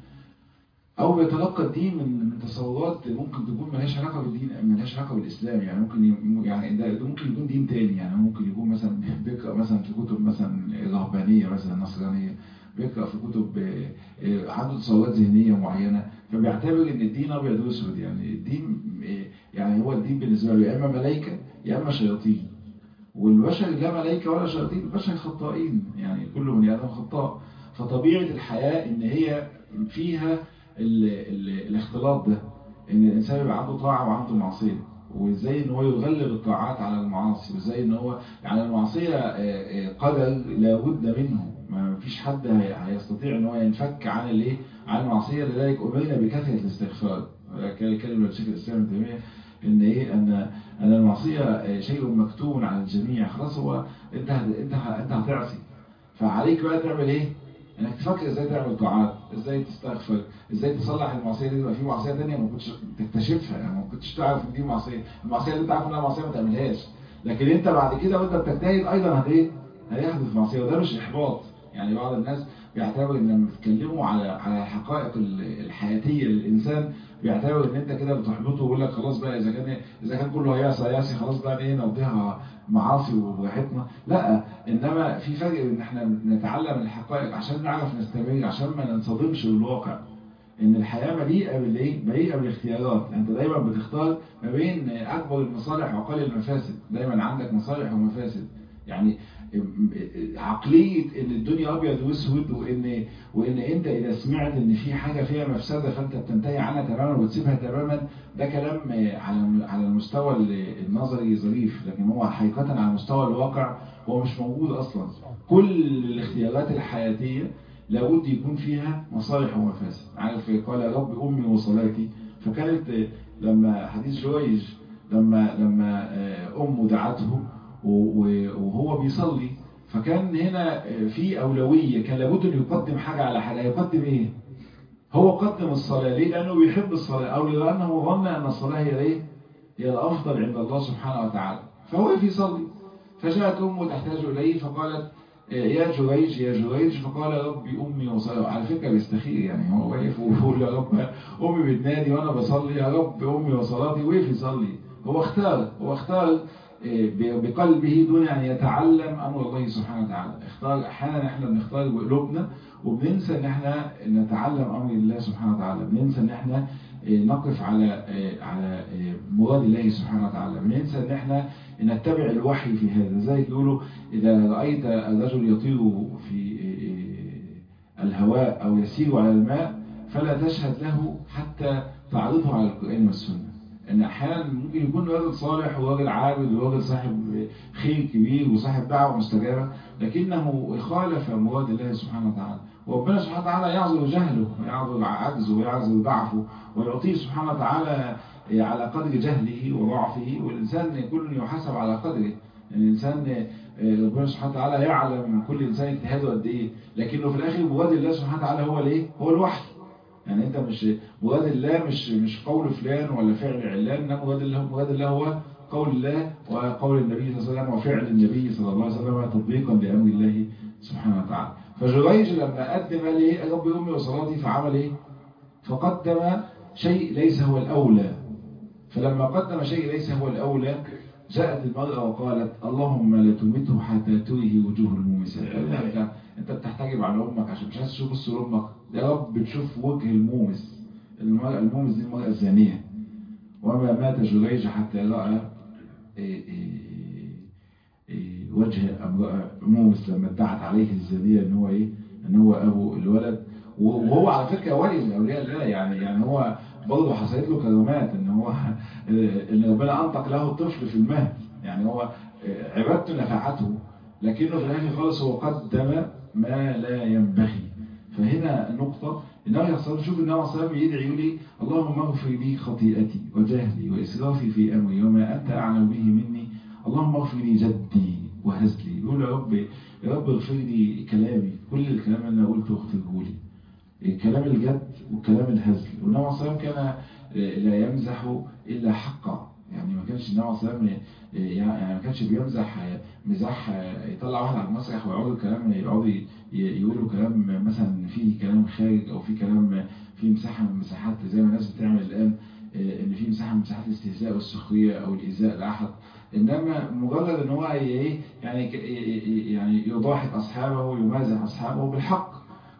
أو بيتلقى الدين من من تصورات ممكن تكون ملهاش علاقة بالدين ملهاش علاقة بالإسلام يعني ممكن يعني ده ممكن يكون دين تاني يعني ممكن يكون مثلا بيقرأ مثلا في كتب مثلا رهبانية مثلا نصرانية بيقرأ في كتب عنده تصورات ذهنية معينة فبيعتبر ان الدين ابيض واسود يعني الدين يعني هو الدين بالنسبة له يا اما ملائكة يا اما شياطين والبشر لا ملائكة ولا شياطين البشر خطائين يعني كل من آدم خطاء فطبيعة الحياة ان هي فيها ال ال الاختلاط ده ان الانسان يبقى عنده طاعة وعنده معصية وازاي ان هو يغلب الطاعات على المعاصي وازاي ان هو يعني المعصية قدر لابد منه ما فيش حد هيستطيع ان هو ينفك عن الايه عن المعصية لذلك امرنا بكثرة الاستغفار كلمة الشيخ الاسلام ابن تيمية ان ايه ان ان المعصيه شيء مكتوب على الجميع خلاص هو انت انت انت هتعصي فعليك بقى تعمل ايه انك تفكر ازاي تعمل طاعات ازاي تستغفر ازاي تصلح المعصيه دي يبقى في معصيه ثانيه ما كنتش تكتشفها يعني ما كنتش تعرف ان دي معصيه المعصيه اللي انت عارف انها معصيه ما تعملهاش لكن انت بعد كده وانت بتجتهد ايضا هت ايه هيحدث معصيه وده مش احباط يعني بعض الناس بيعتبر ان لما بيتكلموا على على الحقائق الحياتيه للانسان بيعتبر ان انت كده بتحبطه ويقول لك خلاص بقى اذا كان اذا كان كله هياسي هياسي خلاص بقى ايه نقضيها معاصي وبراحتنا لا انما في فرق ان احنا نتعلم الحقائق عشان نعرف نستمر عشان ما ننصدمش بالواقع ان الحياه مليئه بالايه مليئه بالاختيارات انت دايما بتختار ما بين اكبر المصالح واقل المفاسد دايما عندك مصالح ومفاسد يعني عقلية ان الدنيا ابيض واسود وان وان انت اذا سمعت ان في حاجة فيها مفسدة فانت بتنتهي عنها تماما وتسيبها تماما ده كلام على على المستوى النظري ظريف لكن هو حقيقة على مستوى الواقع هو مش موجود اصلا كل الاختيارات الحياتية لابد يكون فيها مصالح ومفاسد عارف قال يا رب امي وصلاتي فكانت لما حديث جويج لما لما امه دعته وهو بيصلي فكان هنا في أولوية كان لابد أن يقدم حاجة على حاجة يقدم إيه؟ هو قدم الصلاة ليه لأنه بيحب الصلاة أو لأنه ظن أن الصلاة هي ايه هي الأفضل عند الله سبحانه وتعالى فهو في يصلي فجاءت أمه تحتاج إليه فقالت يا جريج يا جريج فقال ربي أمي وصلى على فكرة بيستخير يعني هو واقف ويقول يا رب أمي بتنادي وأنا بصلي يا رب أمي وصلاتي وقف يصلي هو اختار هو اختار بقلبه دون أن يتعلم أمر الله سبحانه وتعالى اختار أحيانا احنا بنختار بقلوبنا وبننسى ان احنا نتعلم امر الله سبحانه وتعالى بننسى ان احنا نقف على على مراد الله سبحانه وتعالى بننسى ان احنا نتبع الوحي في هذا زي يقولوا اذا رايت الرجل يطير في الهواء او يسير على الماء فلا تشهد له حتى تعرضه على القران والسنه ان احيانا ممكن يكون راجل صالح وراجل عابد وراجل صاحب خير كبير وصاحب دعوه مستجابه لكنه خالف مراد الله سبحانه وتعالى وربنا سبحانه وتعالى يعذر جهله ويعذر عجزه ويعذر ضعفه ويعطيه سبحانه وتعالى على قدر جهله وضعفه والإنسان كل يحاسب على قدره الإنسان ربنا سبحانه وتعالى يعلم كل إنسان اجتهاده قد إيه لكنه في الآخر مراد الله سبحانه وتعالى هو الإيه؟ هو الوحي يعني أنت مش مراد الله مش مش قول فلان ولا فعل علان إنما مراد الله مراد الله هو قول الله وقول النبي صلى الله عليه وسلم وفعل النبي صلى الله عليه وسلم تطبيقا لأمر الله سبحانه وتعالى فجريج لما قدم ليه رب أمي وصلاتي فعمل إيه فقدم شيء ليس هو الأولى فلما قدم شيء ليس هو الأولى جاءت المرأة وقالت اللهم لا تمته حتى تريه وجوه المومسات انت انت بتحتجب على امك عشان مش عايز تشوف الصور امك يا رب تشوف وجه المومس المرأة المومس دي المرأة الزانية وما مات جريج حتى رأى إيه إيه إيه وجه امرأة مومس لما ادعت عليه الزانية ان هو ايه ان هو ابو الولد وهو على فكرة ولي من اولياء الله يعني يعني هو برضه حصلت له كرامات ان هو ان ربنا انطق له الطفل في المهد يعني هو عبادته نفعته لكنه في الاخر خالص هو قدم ما لا ينبغي فهنا نقطة النبي صلى الله عليه وسلم شوف النبي صلى الله عليه وسلم يدعي يقول لي اللهم اغفر لي خطيئتي وجهلي واسرافي في امري وما انت اعلم به مني اللهم اغفر لي جدي وهزلي يقول يا رب يا رب اغفر لي كلامي كل الكلام اللي انا قلته اغفره لي كلام الجد وكلام الهزل والنبي صلى الله عليه وسلم كان لا يمزح إلا حقا يعني ما كانش النبي صلى الله عليه وسلم يعني ما كانش بيمزح مزاح يطلع واحد على المسرح ويقعدوا كلام يقعدوا يقولوا كلام مثلا فيه كلام خارج او فيه كلام فيه مساحه من مساحات زي ما الناس بتعمل الان ان في مساحه من مساحات الاستهزاء والسخريه او الايذاء لاحد انما مجرد ان هو ايه يعني يعني يضاحك اصحابه ويمازح اصحابه بالحق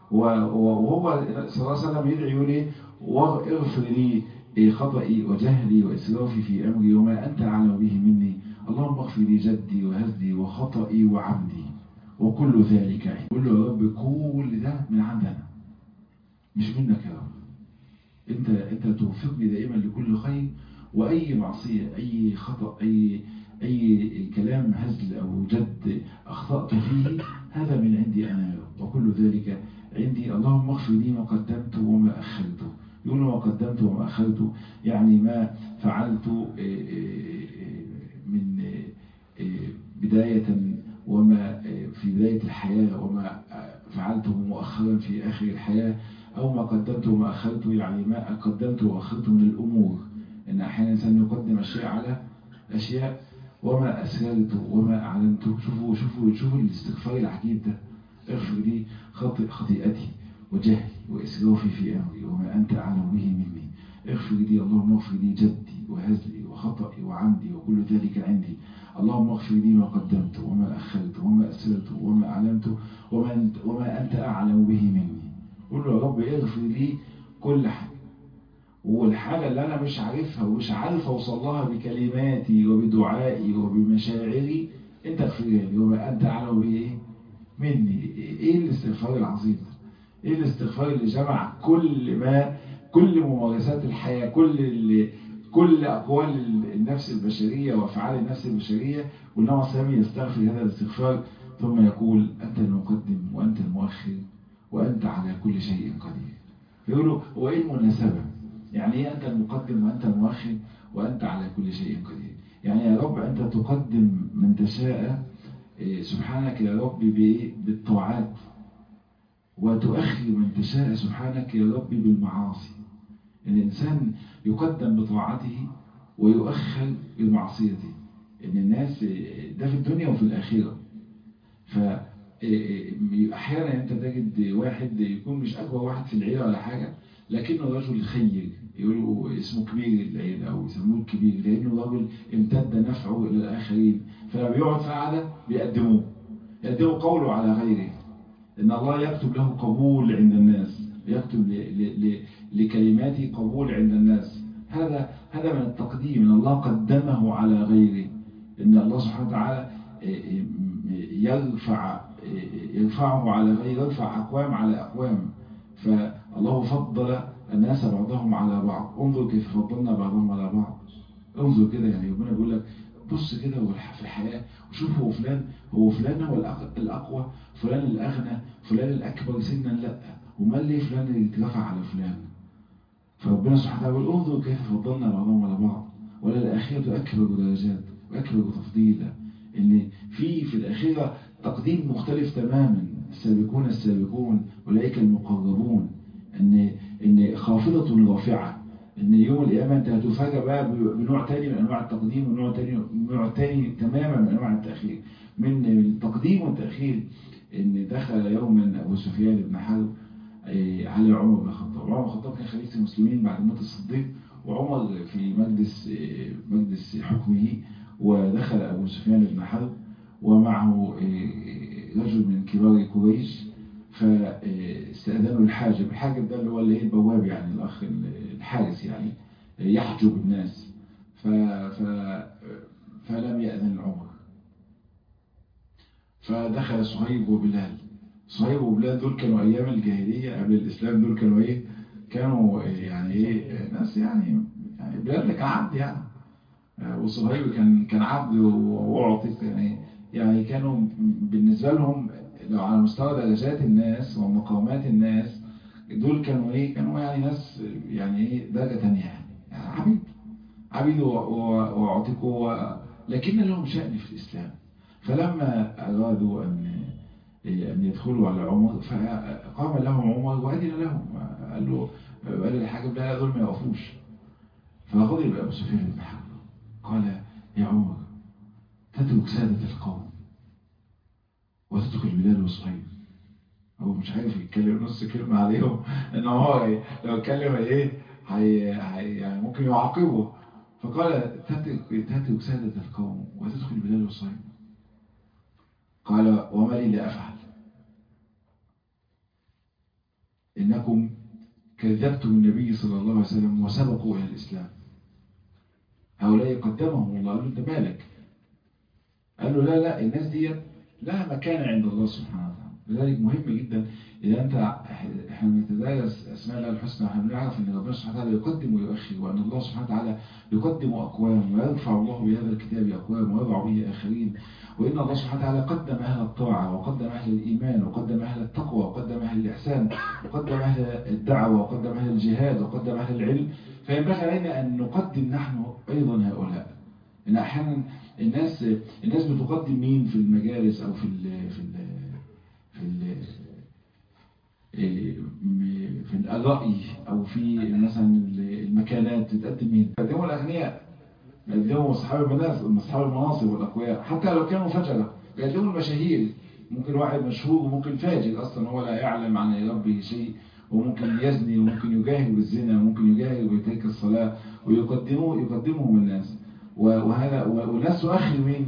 وهو صلى الله عليه وسلم يدعي يقول ايه واغفر لي خطئي وجهلي وإسرافي في أمري وما أنت أعلم به مني اللهم اغفر لي جدي وهزلي وخطئي وعمدي وكل ذلك قل له يا رب كل ده من عندنا مش منك يا رب انت انت توفقني دائما لكل خير واي معصيه اي خطا اي اي كلام هزل او جد اخطات فيه هذا من عندي انا وكل ذلك عندي اللهم اغفر لي ما قدمت وما اخرت يقول ما قدمت وما اخرت يعني ما فعلت من بدايه وما في بدايه الحياه وما فعلته مؤخرا في اخر الحياه أو ما قدمت وما أخرت يعني ما قدمت وأخرت من الأمور إن أحيانا الإنسان يقدم أشياء على أشياء وما أسررت وما أعلنت شوفوا شوفوا شوفوا الاستغفار العجيب ده اغفر لي خطئ خطيئتي وجهلي وإسرافي في أمري وما أنت أعلم به مني اغفر لي اللهم اغفر لي جدي وهزلي وخطئي وعمدي وكل ذلك عندي اللهم اغفر لي ما قدمت وما أخرت وما أسررت وما أعلنت وما أنت, وما أنت أعلم به مني قول له يا رب اغفر لي كل حاجة والحاجة اللي أنا مش عارفها ومش عارف أوصل لها بكلماتي وبدعائي وبمشاعري أنت اغفرها لي وما أنت أعلم به إيه مني إيه الاستغفار العظيم ده إيه الاستغفار اللي جمع كل ما كل ممارسات الحياة كل اللي كل أقوال النفس البشرية وأفعال النفس البشرية والنبي صلى الله يستغفر هذا الاستغفار ثم يقول أنت المقدم وأنت المؤخر وأنت على كل شيء قدير يقولوا وإيه المناسبة يعني إيه أنت المقدم وأنت المؤخر وأنت على كل شيء قدير يعني يا رب أنت تقدم من تشاء سبحانك يا رب بالطاعات وتؤخر من تشاء سبحانك يا ربي بالمعاصي ان الانسان يقدم بطاعته ويؤخر بمعصيته ان الناس ده في الدنيا وفي الاخره ف احيانا انت تجد واحد يكون مش اكبر واحد في العيله ولا حاجه لكنه رجل خير يقولوا اسمه كبير العيله او يسموه الكبير لانه رجل امتد نفعه الى الاخرين فلما بيقعد في قعده بيقدموه يقدموا قوله على غيره ان الله يكتب له قبول عند الناس يكتب لكلماته قبول عند الناس هذا هذا من التقديم ان الله قدمه على غيره ان الله سبحانه وتعالى يرفع يرفعه على غير يرفع أقوام على أقوام فالله فضل الناس بعضهم على بعض انظر كيف فضلنا بعضهم على بعض انظر كده يعني ربنا بيقول لك بص كده في الحياة وشوف هو فلان هو فلان هو الأقوى فلان الأغنى فلان الأكبر سنا لا وما ليه فلان اللي يترفع على فلان فربنا سبحانه وتعالى يقول انظر كيف فضلنا بعضهم على بعض ولا الآخرة أكبر درجات وأكبر تفضيلا ان في في الآخرة تقديم مختلف تماما السابقون السابقون أولئك المقربون ان ان خافضة رافعة ان يوم القيامة انت هتفاجئ بقى بنوع تاني من انواع التقديم ونوع تاني نوع تاني تماما من انواع التأخير من التقديم والتأخير ان دخل يوما ابو سفيان بن حرب على عمر بن الخطاب عمر بن الخطاب كان خليفة المسلمين بعد موت الصديق وعمر في مجلس مجلس حكمه ودخل أبو سفيان بن حرب ومعه رجل من كبار قريش فاستأذنوا الحاجب الحاجب ده اللي هو اللي البواب يعني الأخ الحارس يعني يحجب الناس ف... ف... فلم يأذن عمر فدخل صهيب وبلال صهيب وبلال دول كانوا أيام الجاهلية قبل الإسلام دول كانوا إيه كانوا يعني إيه ناس يعني, يعني بلال ده كان عبد يعني وصهيب كان كان عبد وأعطيك يعني يعني كانوا بالنسبة لهم لو على مستوى درجات الناس ومقامات الناس دول كانوا ايه كانوا يعني ناس يعني ايه درجة تانية يعني, يعني عبيد عبيد وعتقوا لكن لهم شأن في الإسلام فلما أرادوا أن أن يدخلوا على عمر فقام لهم عمر وأذن لهم قال له قال للحاكم لا دول ما يقفوش فغضب أبو سفيان بن حرب قال يا عمر تترك سادة القوم وتدخل بلال وصهيب هو مش عارف يتكلم نص كلمة عليهم ان هو لو اتكلم ايه هي هي يعني ممكن يعاقبه فقال تترك سادة القوم وتدخل بلال وصهيب قال وما لي لا أفعل إنكم كذبتم النبي صلى الله عليه وسلم وسبقوا إلى الإسلام هؤلاء قدمهم الله قالوا أنت مالك قال له لا لا الناس دي لها مكانة عند الله سبحانه وتعالى لذلك مهم جدا إذا أنت احنا بنتدارس أسماء الله الحسنى احنا بنعرف أن ربنا سبحانه وتعالى يقدم ويؤخر وأن الله سبحانه وتعالى يقدم أقوام ويرفع الله بهذا الكتاب أقوام ويضع به آخرين وإن الله سبحانه وتعالى قدم أهل الطاعة وقدم أهل الإيمان وقدم أهل التقوى وقدم أهل الإحسان وقدم أهل الدعوة وقدم أهل الجهاد وقدم أهل العلم فينبغي علينا أن نقدم نحن أيضا هؤلاء إن أحيانا الناس الناس بتقدم مين في المجالس أو في ال في ال في ال في الرأي أو في مثلا المكانات تقدم مين تقدموا الأغنياء يقدموا أصحاب المناصب أصحاب المناصب والأقوياء حتى لو كانوا فجرة يقدموا المشاهير ممكن واحد مشهور وممكن فاجر أصلا هو لا يعلم عن ربه شيء وممكن يزني وممكن يجاهر بالزنا وممكن يجاهر بترك الصلاة ويقدموه يقدمهم الناس وهذا والناس تؤخر مين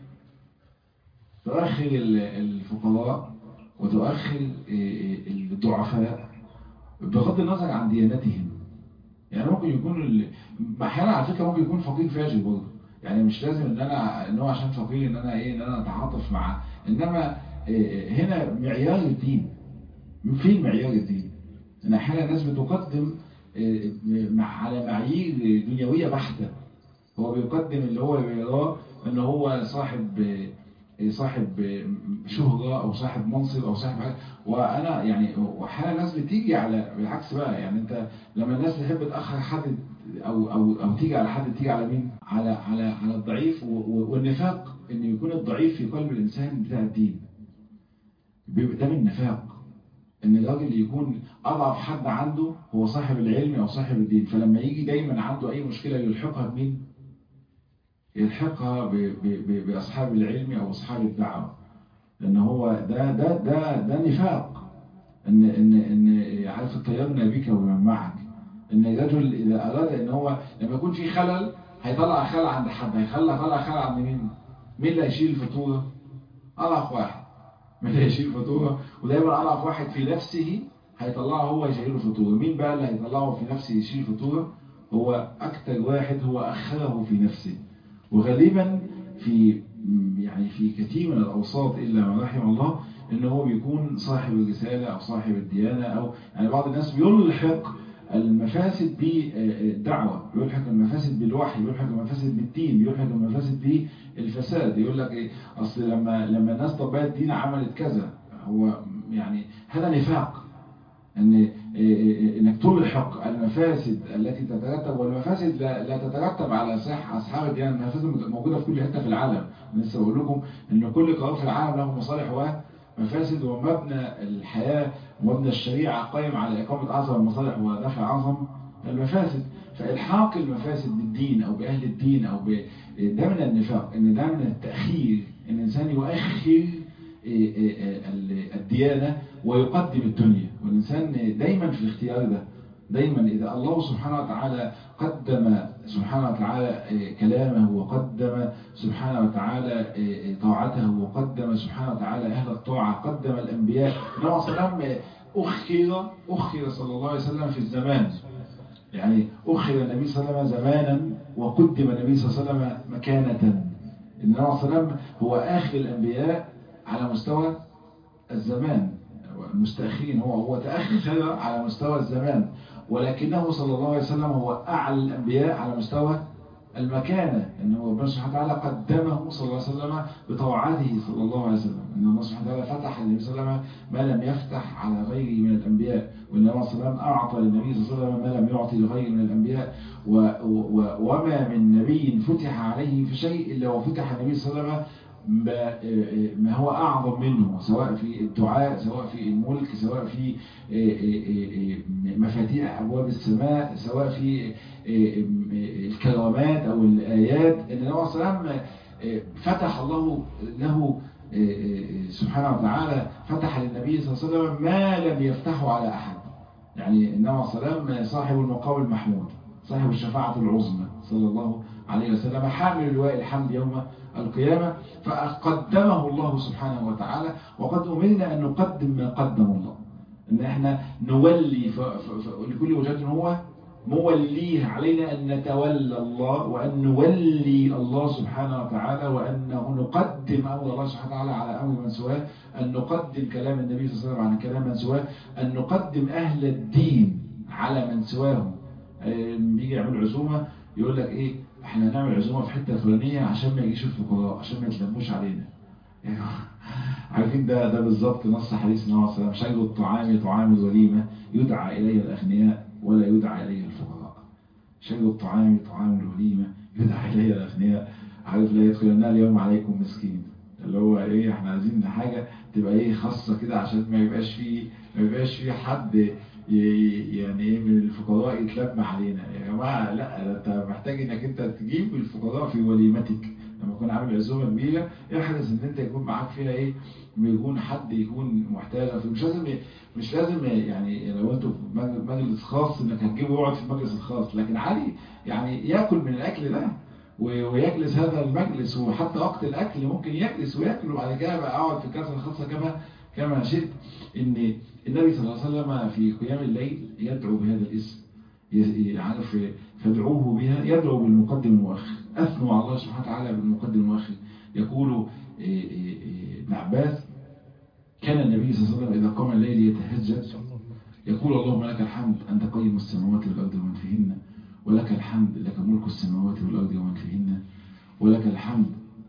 تؤخر الفقراء وتؤخر الضعفاء بغض النظر عن ديانتهم يعني ممكن يكون احيانا على فكره ممكن يكون فقير فاجر برضه يعني مش لازم ان انا ان هو عشان فقير ان انا ايه ان انا اتعاطف معاه انما هنا معيار الدين فين معيار الدين ان احيانا الناس بتقدم على معايير دنيويه بحته هو بيقدم اللي هو بيراه ان هو صاحب صاحب شهرة او صاحب منصب او صاحب حاجة وانا يعني واحيانا الناس بتيجي على بالعكس بقى يعني انت لما الناس تحب تاخر حد او او او تيجي على حد تيجي على مين على على على الضعيف والنفاق ان يكون الضعيف في قلب الانسان بتاع الدين ده من النفاق ان الراجل يكون اضعف حد عنده هو صاحب العلم او صاحب الدين فلما يجي دايما عنده اي مشكلة يلحقها بمين يلحقها ب ب ب باصحاب العلم او اصحاب الدعوة لان هو ده ده ده ده نفاق ان ان ان عارف الطيرنا بك ومن معك ان الرجل اذا اراد ان هو لما يكون في خلل هيطلع خلل عند حد هيخلى طلع خلل عند مين مين اللي هيشيل الفاتوره اضعف واحد مين اللي هيشيل الفاتوره ودايما اضعف واحد في نفسه هيطلعه هو يشيل الفاتوره مين بقى اللي هيطلعه في نفسه يشيل الفاتوره هو اكتر واحد هو اخره في نفسه وغالبا في يعني في كثير من الاوساط الا ما رحم الله ان هو بيكون صاحب الرسالة او صاحب الديانة او يعني بعض الناس بيلحق المفاسد بالدعوة يلحق المفاسد بالوحي يلحق المفاسد بالدين يلحق المفاسد بالفساد يقول لك ايه اصل لما لما الناس طبقت الدين عملت كذا هو يعني هذا نفاق ان انك تلحق المفاسد التي تترتب والمفاسد لا, لا تترتب على صح اصحاب الديانة المفاسد موجودة في كل حتة في العالم لسه بقول لكم ان كل قرار في العالم له مصالح ومفاسد مفاسد ومبنى الحياة ومبنى الشريعة قائم على إقامة أعظم المصالح ودفع أعظم المفاسد فإلحاق المفاسد بالدين أو بأهل الدين أو ب... ده من النفاق إن ده من التأخير إن الإنسان يؤخر الديانة ويقدم الدنيا والإنسان دايما في الاختيار ده دايما إذا الله سبحانه وتعالى قدم سبحانه وتعالى كلامه وقدم سبحانه وتعالى طاعته وقدم سبحانه وتعالى أهل الطاعة قدم الأنبياء النبي صلى الله عليه وسلم أخر أخر صلى الله عليه وسلم في الزمان يعني أخر النبي صلى الله عليه وسلم زمانا وقدم النبي صلى الله عليه وسلم مكانة النبي صلى الله عليه وسلم هو آخر الأنبياء على مستوى الزمان المستأخرين هو هو تأخر على مستوى الزمان ولكنه صلى الله عليه وسلم هو أعلى الأنبياء على مستوى المكانة أنه ربنا سبحانه وتعالى قدمه صلى الله عليه وسلم بطاعته صلى الله عليه وسلم أن الله سبحانه وتعالى فتح للنبي صلى الله عليه وسلم ما لم يفتح على غيره من الأنبياء وأن الله صلى الله عليه وسلم أعطى للنبي صلى الله عليه وسلم ما لم يعطي لغيره من الأنبياء و و وما من نبي فتح عليه في شيء إلا وفتح النبي صلى الله عليه وسلم ما هو أعظم منه سواء في الدعاء سواء في الملك سواء في مفاتيح أبواب السماء سواء في الكرامات أو الآيات إن النبي صلى الله عليه وسلم فتح الله له سبحانه وتعالى فتح للنبي صلى الله عليه وسلم ما لم يفتحه على أحد يعني النبي صلى الله عليه وسلم صاحب المقام المحمود صاحب الشفاعة العظمى صلى الله عليه وسلم حامل لواء الحمد يوم القيامة فقدمه الله سبحانه وتعالى وقد أمرنا أن نقدم ما قدم الله أن احنا نولي ف... ف... ف... لكل وجهة هو موليه علينا أن نتولى الله وأن نولي الله سبحانه وتعالى وأنه نقدم أمر الله سبحانه وتعالى على أمر من سواه أن نقدم كلام النبي صلى الله عليه وسلم على كلام من سواه أن نقدم أهل الدين على من سواهم بيجي يعمل عزومة يقول لك إيه احنا هنعمل عزومة في حتة فلانية عشان ما يجيش الفقراء عشان ما يتلموش علينا يعني عارفين ده ده بالظبط نص حديث النبي صلى الله عليه وسلم شيء الطعام طعام الوليمة يدعى إليه الأغنياء ولا يدعى إليه الفقراء شيء الطعام طعام الوليمة يدعى إليه الأغنياء عارف لا يدخلنا اليوم عليكم مسكين اللي هو ايه احنا عايزين حاجة تبقى ايه خاصة كده عشان ما يبقاش فيه ما يبقاش فيه حد يعني ايه من الفقراء يتلم علينا يا جماعة لا انت محتاج انك انت تجيب الفقراء في وليمتك لما يكون عامل عزومة كبيرة احرص ان انت يكون معاك فيها ايه يكون حد يكون محتاج مش لازم مش لازم يعني لو انتوا في مجلس خاص انك هتجيبه يقعد في المجلس الخاص لكن عادي يعني ياكل من الاكل ده ويجلس هذا المجلس وحتى وقت الاكل ممكن يجلس وياكل وبعد كده بقى اقعد في الكاسه الخاصه كما كما شئت ان النبي صلى الله عليه وسلم في قيام الليل يدعو بهذا الاسم عارف فادعوه بها يدعو بالمقدم المؤخر اثنوا على الله سبحانه وتعالى بالمقدم المؤخر يقول ابن عباس كان النبي صلى الله عليه وسلم اذا قام الليل يتهجد يقول اللهم لك الحمد انت قيم السماوات والارض ومن فيهن ولك الحمد لك ملك السماوات والارض ومن فيهن ولك الحمد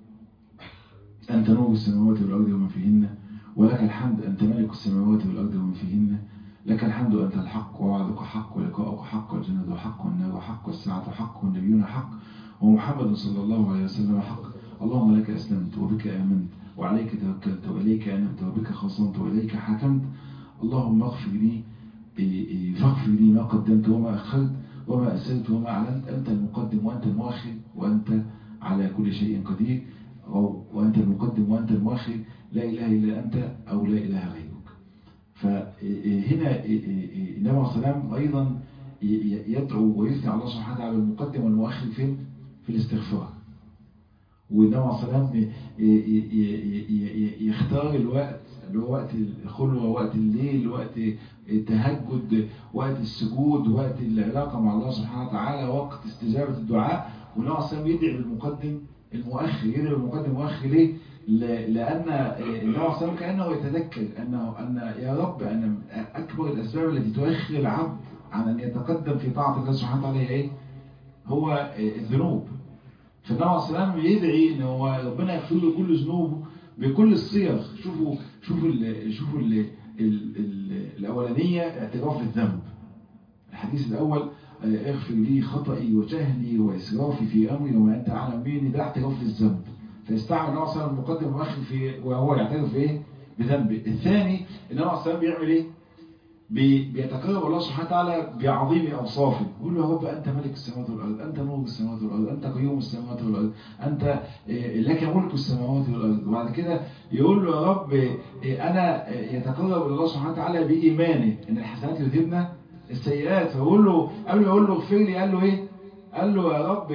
انت نور السماوات والارض ومن فيهن ولك الحمد أنت ملك السماوات والأرض ومن فيهن لك الحمد أنت الحق ووعدك حق ولقاؤك حق والجنة حق والنار حق والساعة حق والنبيون حق ومحمد صلى الله عليه وسلم حق اللهم لك أسلمت وبك آمنت وعليك توكلت وإليك أنبت وبك خصمت وإليك حكمت اللهم اغفر لي فاغفر لي ما قدمت وما أخرت وما أسرت وما أعلنت أنت المقدم وأنت المؤخر وأنت على كل شيء قدير وأنت المقدم وأنت المؤخر لا إله إلا أنت أو لا إله غيرك فهنا النبي عليه السلام أيضا يدعو ويثني على الله سبحانه وتعالى المقدم والمؤخر فين في الاستغفار والنبي عليه السلام يختار الوقت اللي هو وقت الخلوة وقت الليل وقت التهجد وقت السجود وقت العلاقة مع الله سبحانه وتعالى وقت استجابة الدعاء والنبي عليه السلام يدعي بالمقدم المؤخر يدعي بالمقدم المؤخر ليه؟ لأن النبي عليه السلام كأنه يتذكر أنه أن يا رب أن أكبر الأسباب التي تؤخر العبد عن أن يتقدم في طاعة الله سبحانه وتعالى هي إيه؟ هو الذنوب فالنبي عليه السلام يدعي ان هو ربنا يغفر له كل ذنوبه بكل الصيغ شوفوا شوفوا ال شوفوا ال ال ال الاولانيه اعتراف بالذنب الحديث الاول اغفر لي خطئي وجهلي واسرافي في امري وما انت اعلم مني ده اعتراف بالذنب فيستعمل النبي صلى الله عليه وسلم المقدم واخر في وهو يعترف بايه بذنبه الثاني النبي عليه السلام بيعمل ايه بيتقرب الله سبحانه وتعالى بعظيم أوصافه يقول له يا رب أنت ملك السماوات والأرض أنت نور السماوات والأرض أنت قيوم السماوات والأرض أنت لك ملك السماوات والأرض وبعد كده يقول له يا رب أنا يتقرب الله سبحانه وتعالى بإيمانه إن الحسنات يذهبن السيئات فيقول له قبل ما يقول له اغفر لي قال له إيه قال له يا رب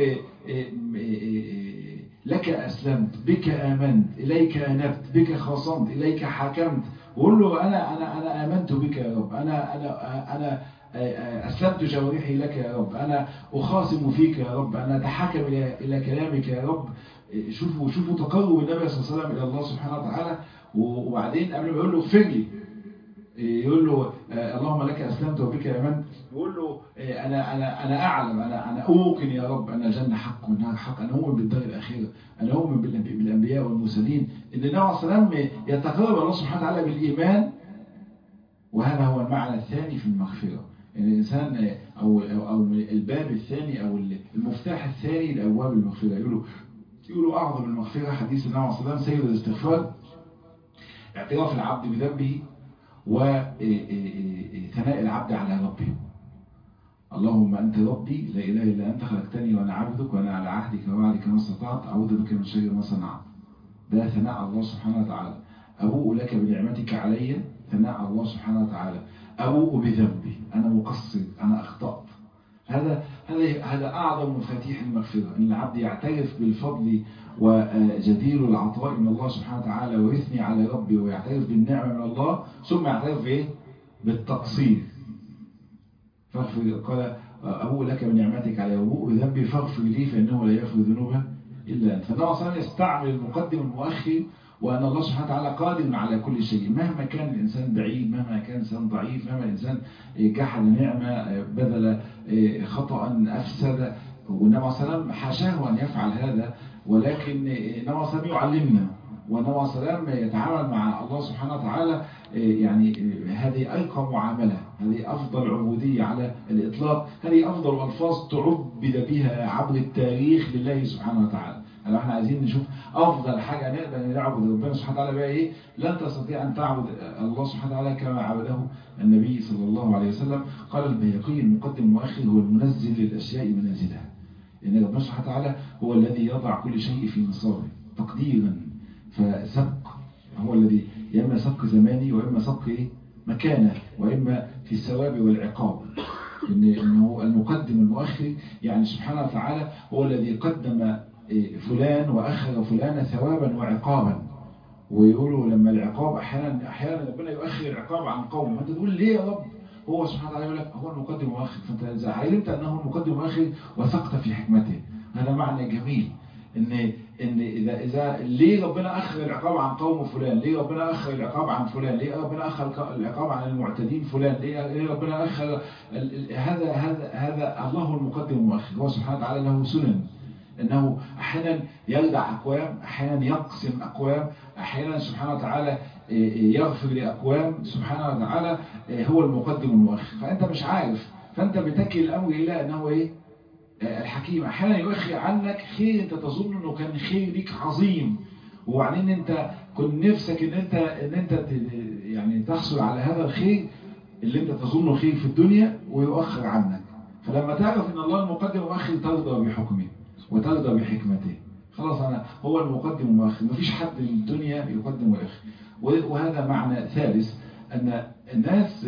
لك أسلمت بك آمنت إليك أنبت بك خاصمت إليك حكمت وقول له أنا أنا أنا آمنت بك يا رب أنا أنا أنا أسلمت جوارحي لك يا رب أنا أخاصم فيك يا رب أنا أتحكم إلى إلى كلامك يا رب شوفوا شوفوا تقرب النبي صلى الله عليه وسلم إلى الله سبحانه وتعالى وبعدين قبل ما يقول له اغفر لي يقول له اللهم لك أسلمت وبك آمنت يقول له أنا أنا أنا أعلم أنا أنا أوقن يا رب أن الجنة حق والنار حق أنا أؤمن بالدار الأخيرة أنا أؤمن بالأنبياء والمرسلين إن النبي عليه السلام يتقرب الله سبحانه وتعالى بالإيمان وهذا هو المعنى الثاني في المغفرة إن الإنسان أو أو الباب الثاني أو المفتاح الثاني لأبواب المغفرة يقولوا يقولوا أعظم المغفرة حديث النبي عليه السلام سيد الاستغفار اعتراف العبد بذنبه وثناء العبد على ربه اللهم أنت ربي لا إله إلا أنت خلقتني وأنا عبدك وأنا على عهدك ووعدك ما استطعت أعوذ بك من شر ما صنعت ده ثناء الله سبحانه وتعالى أبوء لك بنعمتك علي ثناء الله سبحانه وتعالى أبوء بذنبي أنا مقصر أنا أخطأت هذا هذا هذا أعظم مفاتيح المغفرة أن العبد يعترف بالفضل وجدير العطاء من الله سبحانه وتعالى ويثني على ربه ويعترف بالنعمة من الله ثم يعترف بإيه؟ بالتقصير فاغفر قال أبوء لك بنعمتك على أبوء بذنبي فاغفر لي فإنه لا يغفر ذنوبه إلا أنت فالنبي صلى الله يستعمل المقدم المؤخر وأن الله سبحانه وتعالى قادر على كل شيء مهما كان الإنسان بعيد مهما كان الإنسان ضعيف مهما الإنسان جحد نعمة بذل خطأ أفسد والنبي صلى الله عليه وسلم حاشاه أن يفعل هذا ولكن النبي صلى الله عليه وسلم يعلمنا والنبي صلى الله عليه وسلم يتعامل مع الله سبحانه وتعالى يعني هذه ألقى معاملة هذه أفضل عبودية على الإطلاق هذه أفضل ألفاظ تعبد بها عبر التاريخ لله سبحانه وتعالى لو احنا عايزين نشوف افضل حاجة نقدر نعبد ربنا سبحانه وتعالى بقى ايه لن تستطيع ان تعبد الله سبحانه وتعالى كما عبده النبي صلى الله عليه وسلم قال البيقي المقدم المؤخر هو المنزل للاشياء منازلها ان ربنا سبحانه وتعالى هو الذي يضع كل شيء في نصابه تقديرا فسبق هو الذي يا اما سبق زماني واما سبق ايه مكانه واما في الثواب والعقاب إن إنه المقدم المؤخر يعني سبحانه وتعالى هو الذي قدم فلان وأخر فلان ثوابا وعقابا ويقولوا لما العقاب أحيانا أحيانا ربنا يؤخر العقاب عن قوم فأنت تقول ليه يا رب هو سبحانه وتعالى يقول لك هو المقدم المؤخر فأنت إذا علمت أنه المقدم المؤخر وثقت في حكمته هذا معنى جميل ان ان اذا اذا ليه ربنا اخر العقاب عن قوم فلان ليه ربنا اخر العقاب عن فلان ليه ربنا اخر العقاب عن المعتدين فلان ليه ربنا اخر هذا هذا هذا الله المقدم المؤخر هو سبحانه وتعالى له سنن انه احيانا يردع اقوام احيانا يقسم اقوام احيانا سبحانه وتعالى يغفر لاقوام سبحانه وتعالى هو المقدم المؤخر فانت مش عارف فانت بتكل الامر الى انه ايه الحكيم احيانا يؤخر عنك خير انت تظن انه كان خير ليك عظيم وبعدين انت كن نفسك ان انت ان انت يعني تحصل على هذا الخير اللي انت تظنه خير في الدنيا ويؤخر عنك فلما تعرف ان الله المقدم المؤخر ترضى بحكمه وترضى بحكمته خلاص انا هو المقدم المؤخر مفيش حد من الدنيا يقدم ويؤخر وهذا معنى ثالث ان الناس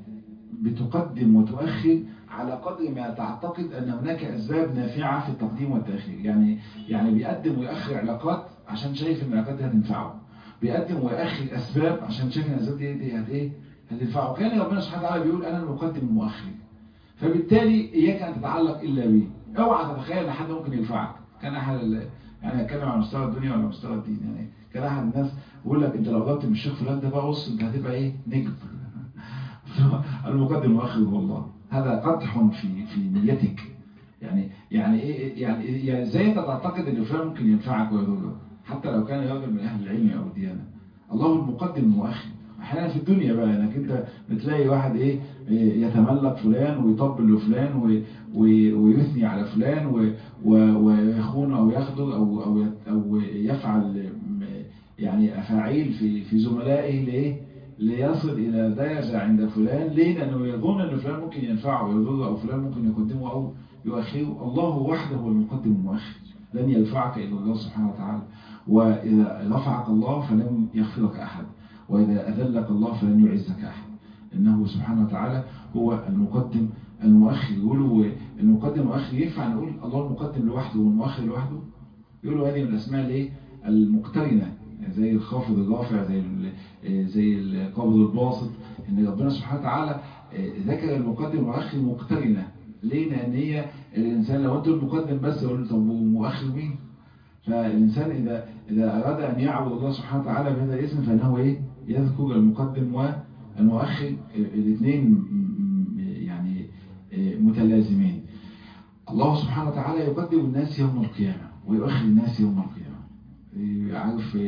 بتقدم وتؤخر على قدر ما تعتقد ان هناك اسباب نافعة في التقديم والتأخير يعني يعني بيقدم ويؤخر علاقات عشان شايف ان العلاقات دي هتنفعه بيقدم ويؤخر اسباب عشان شايف ان الاسباب دي دي هت ايه هتنفعه كان ربنا سبحانه وتعالى بيقول انا المقدم المؤخر فبالتالي اياك ان تتعلق الا بيه اوعى تتخيل ان حد ممكن ينفعك كان احد يعني اتكلم عن مستوى الدنيا ولا مستوى الدين يعني كان احد الناس بيقول لك انت لو ضربت من الشيخ فلان ده بقى بص انت هتبقى ايه نجم المقدم المؤخر والله هذا قدح في في نيتك يعني يعني ايه يعني يعني ازاي انت تعتقد ان فلان ممكن ينفعك ويضرك حتى لو كان راجل من اهل العلم او الديانه الله المقدم المؤخر احيانا في الدنيا بقى انك انت بتلاقي واحد ايه يتملك فلان ويطبل لفلان ويثني على فلان ويخون او يخدر او او او يفعل يعني افاعيل في في زملائه ليه ليصل الى درجه عند فلان ليه لانه يظن ان فلان ممكن ينفعه ويضره او فلان ممكن يقدمه او يؤخره الله وحده هو المقدم المؤخر لن ينفعك الا الله سبحانه وتعالى واذا رفعك الله فلن يخفضك احد وإذا أذلك الله فلن يعزك أحد إنه سبحانه وتعالى هو المقدم المؤخر يقولوا المقدم المؤخر ينفع نقول الله المقدم لوحده والمؤخر لوحده يقولوا هذه من الأسماء الايه المقترنة زي الخافض الرافع زي زي القابض الباسط ان ربنا سبحانه وتعالى ذكر المقدم والمؤخر مقترنة ليه لان هي الانسان لو انت المقدم بس يقول طب ومؤخر مين فالانسان اذا اذا اراد ان يعبد الله سبحانه وتعالى بهذا الاسم فانه ايه يذكر المقدم والمؤخر الاثنين يعني متلازمين الله سبحانه وتعالى يقدم الناس يوم القيامة ويؤخر الناس يوم القيامة عارف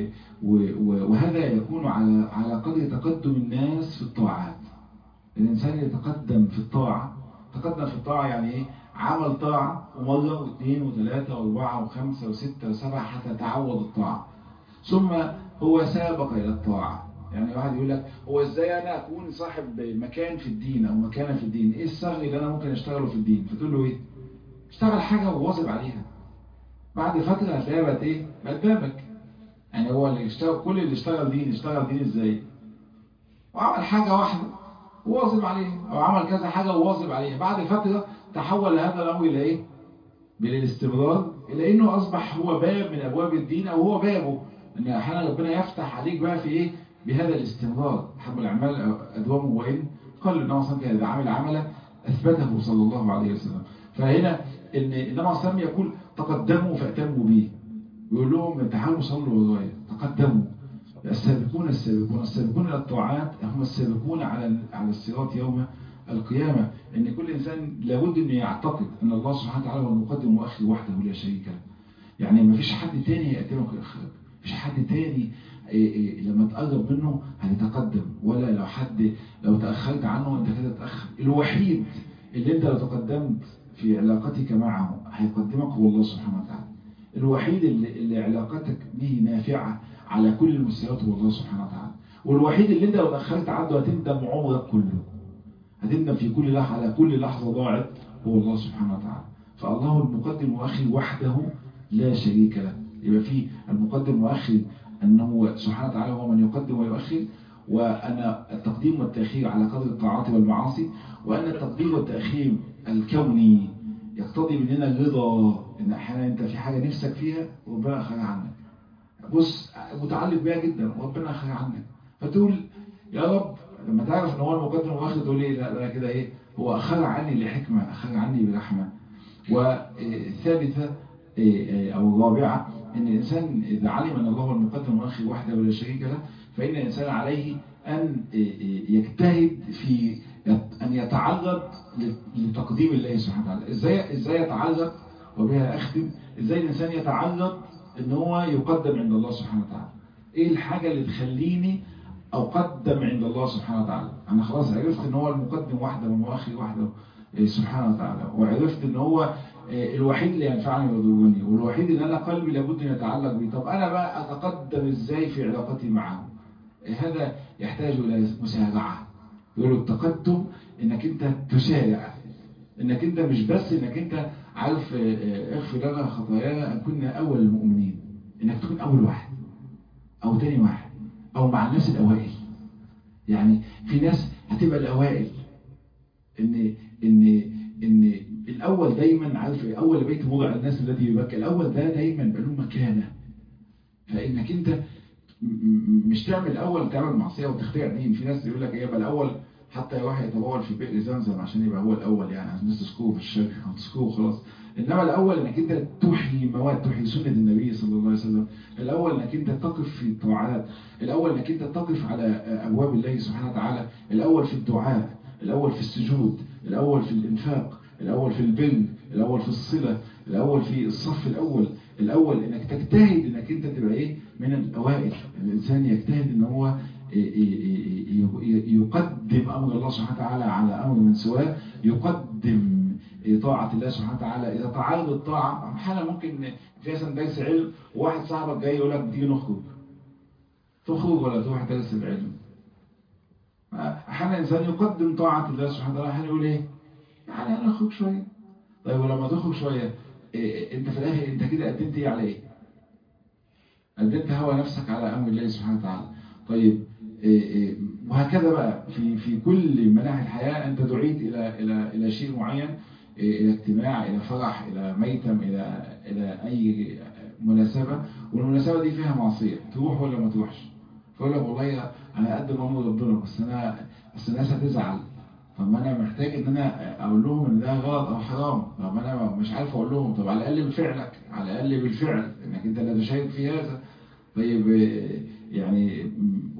وهذا يكون على على قدر تقدم الناس في الطاعات الإنسان يتقدم في الطاعة تقدم في الطاعة يعني ايه عمل طاعة ومرة واثنين وثلاثة واربعة وخمسة وستة وسبعة حتى تعود الطاعة ثم هو سابق إلى الطاعة يعني واحد يقول لك هو ازاي انا اكون صاحب مكان في الدين او مكانه في الدين ايه السهل اللي انا ممكن اشتغله في الدين فتقول له ايه اشتغل حاجة وواظب عليها بعد فترة هتلاقيها بقت ايه بقت بابك يعني هو اللي اشتغل كل اللي اشتغل دين اشتغل دين ازاي وعمل حاجة واحدة وواظب عليها او عمل كذا حاجة وواظب عليها بعد فترة تحول هذا الامر الى ايه بالاستمرار الى انه اصبح هو باب من ابواب الدين او هو بابه ان احيانا ربنا يفتح عليك بقى في ايه بهذا الاستمرار حب الاعمال ادومه وان قال النبي صلى الله عليه وسلم عامل عملا اثبته صلى الله عليه وسلم فهنا ان النبي صلى الله عليه وسلم يقول تقدموا فاتموا به يقول لهم تعالوا صلوا ورايا تقدموا السابقون السابقون السابقون الى الطاعات هم السابقون على على الصراط يوم القيامة ان كل انسان لابد انه يعتقد ان الله سبحانه وتعالى هو المقدم واخر وحده لا شريك له يعني ما فيش حد تاني يقدمك ويأخرك مفيش حد تاني إيه إيه لما تقرب منه هتتقدم ولا لو حد لو تأخرت عنه انت كده تأخر الوحيد اللي انت لو تقدمت في علاقتك معه هيقدمك هو الله سبحانه وتعالى الوحيد اللي, اللي علاقتك به نافعة على كل المستويات هو الله سبحانه وتعالى والوحيد اللي انت لو تأخرت عنه هتندم عمرك كله هتندم في كل لحظة على كل لحظة ضاعت هو الله سبحانه وتعالى فالله المقدم وأخي وحده لا شريك له يبقى فيه المقدم وأخي أنه سبحانه وتعالى هو من يقدم ويؤخر وأن التقديم والتأخير على قدر الطاعات والمعاصي وأن التقديم والتأخير الكوني يقتضي مننا الرضا إن أحيانا أنت في حاجة نفسك فيها وربنا أخرج عنك بص متعلق بيها جدا وربنا أخرج عنك فتقول يا رب لما تعرف ان هو المقدم واخد تقول ايه لا ده كده ايه هو اخر عني لحكمة اخر عني برحمة والثالثة او الرابعة ان الانسان اذا علم ان الله هو المقدم واخر وحده ولا شريك له فان الانسان عليه ان يجتهد في ان يتعرض لتقديم الله سبحانه وتعالى ازاي ازاي يتعرض وبها اختم ازاي الانسان يتعرض ان هو يقدم عند الله سبحانه وتعالى ايه الحاجة اللي تخليني أقدم عند الله سبحانه وتعالى أنا خلاص عرفت أن هو المقدم وحده والمؤخر وحده سبحانه وتعالى وعرفت أن هو الوحيد اللي ينفعني ويضرني والوحيد اللي انا قلبي لابد ان يتعلق بيه طب انا بقى اتقدم ازاي في علاقتي معه هذا يحتاج الى مسارعه يقولوا التقدم انك انت تسارع انك انت مش بس انك انت عارف اغفر لنا خطايانا ان كنا اول المؤمنين انك تكون اول واحد او تاني واحد او مع الناس الاوائل يعني في ناس هتبقى الاوائل ان ان ان الاول دايما عارف اول بيت موضع الناس الذي يبكى الاول ده دايما بقى له مكانه فانك انت مش تعمل الاول تعمل معصيه وتخترع دين في ناس يقول لك ايه يبقى الاول حتى واحد يتبول في بئر زمزم عشان يبقى هو الاول يعني عشان الناس تسكوه في الشركه او تسكوه خلاص انما الاول انك انت تحيي مواد تحيي سنه النبي صلى الله عليه وسلم الاول انك انت تقف في الطاعات الاول انك انت تقف على ابواب الله سبحانه وتعالى الاول في الدعاء الاول في السجود الاول في الانفاق الاول في البر الاول في الصله الاول في الصف الاول الاول انك تجتهد انك انت تبقى ايه من الاوائل الانسان يجتهد ان هو يقدم امر الله سبحانه وتعالى على امر من سواه يقدم طاعة الله سبحانه وتعالى إذا تعارض الطاعة أحيانا ممكن في مثلا درس علم وواحد صاحبك جاي يقول لك تيجي نخرج تخرج ولا تروح درس العلم أحيانا الإنسان يقدم طاعة الله سبحانه وتعالى أحيانا يقول إيه يعني هنخرج شوية طيب ولما تخرج شوية إيه أنت في الآخر أنت كده قدمت إيه على إيه قدمت هوى نفسك على أمر الله سبحانه وتعالى طيب إيه إيه وهكذا بقى في في كل مناحي الحياة أنت دعيت إلى إلى إلى شيء معين إلى اجتماع إلى فرح إلى ميتم إلى إلى أي مناسبة والمناسبة دي فيها معصية تروح ولا ما تروحش فيقول لك والله أنا أقدم أمر ربنا بس أنا بس الناس هتزعل طب ما أنا محتاج إن أنا أقول لهم إن ده غلط أو حرام طب أنا مش عارف أقول لهم طب على الأقل بفعلك على الأقل بالفعل إنك أنت لا تشارك في هذا طيب يعني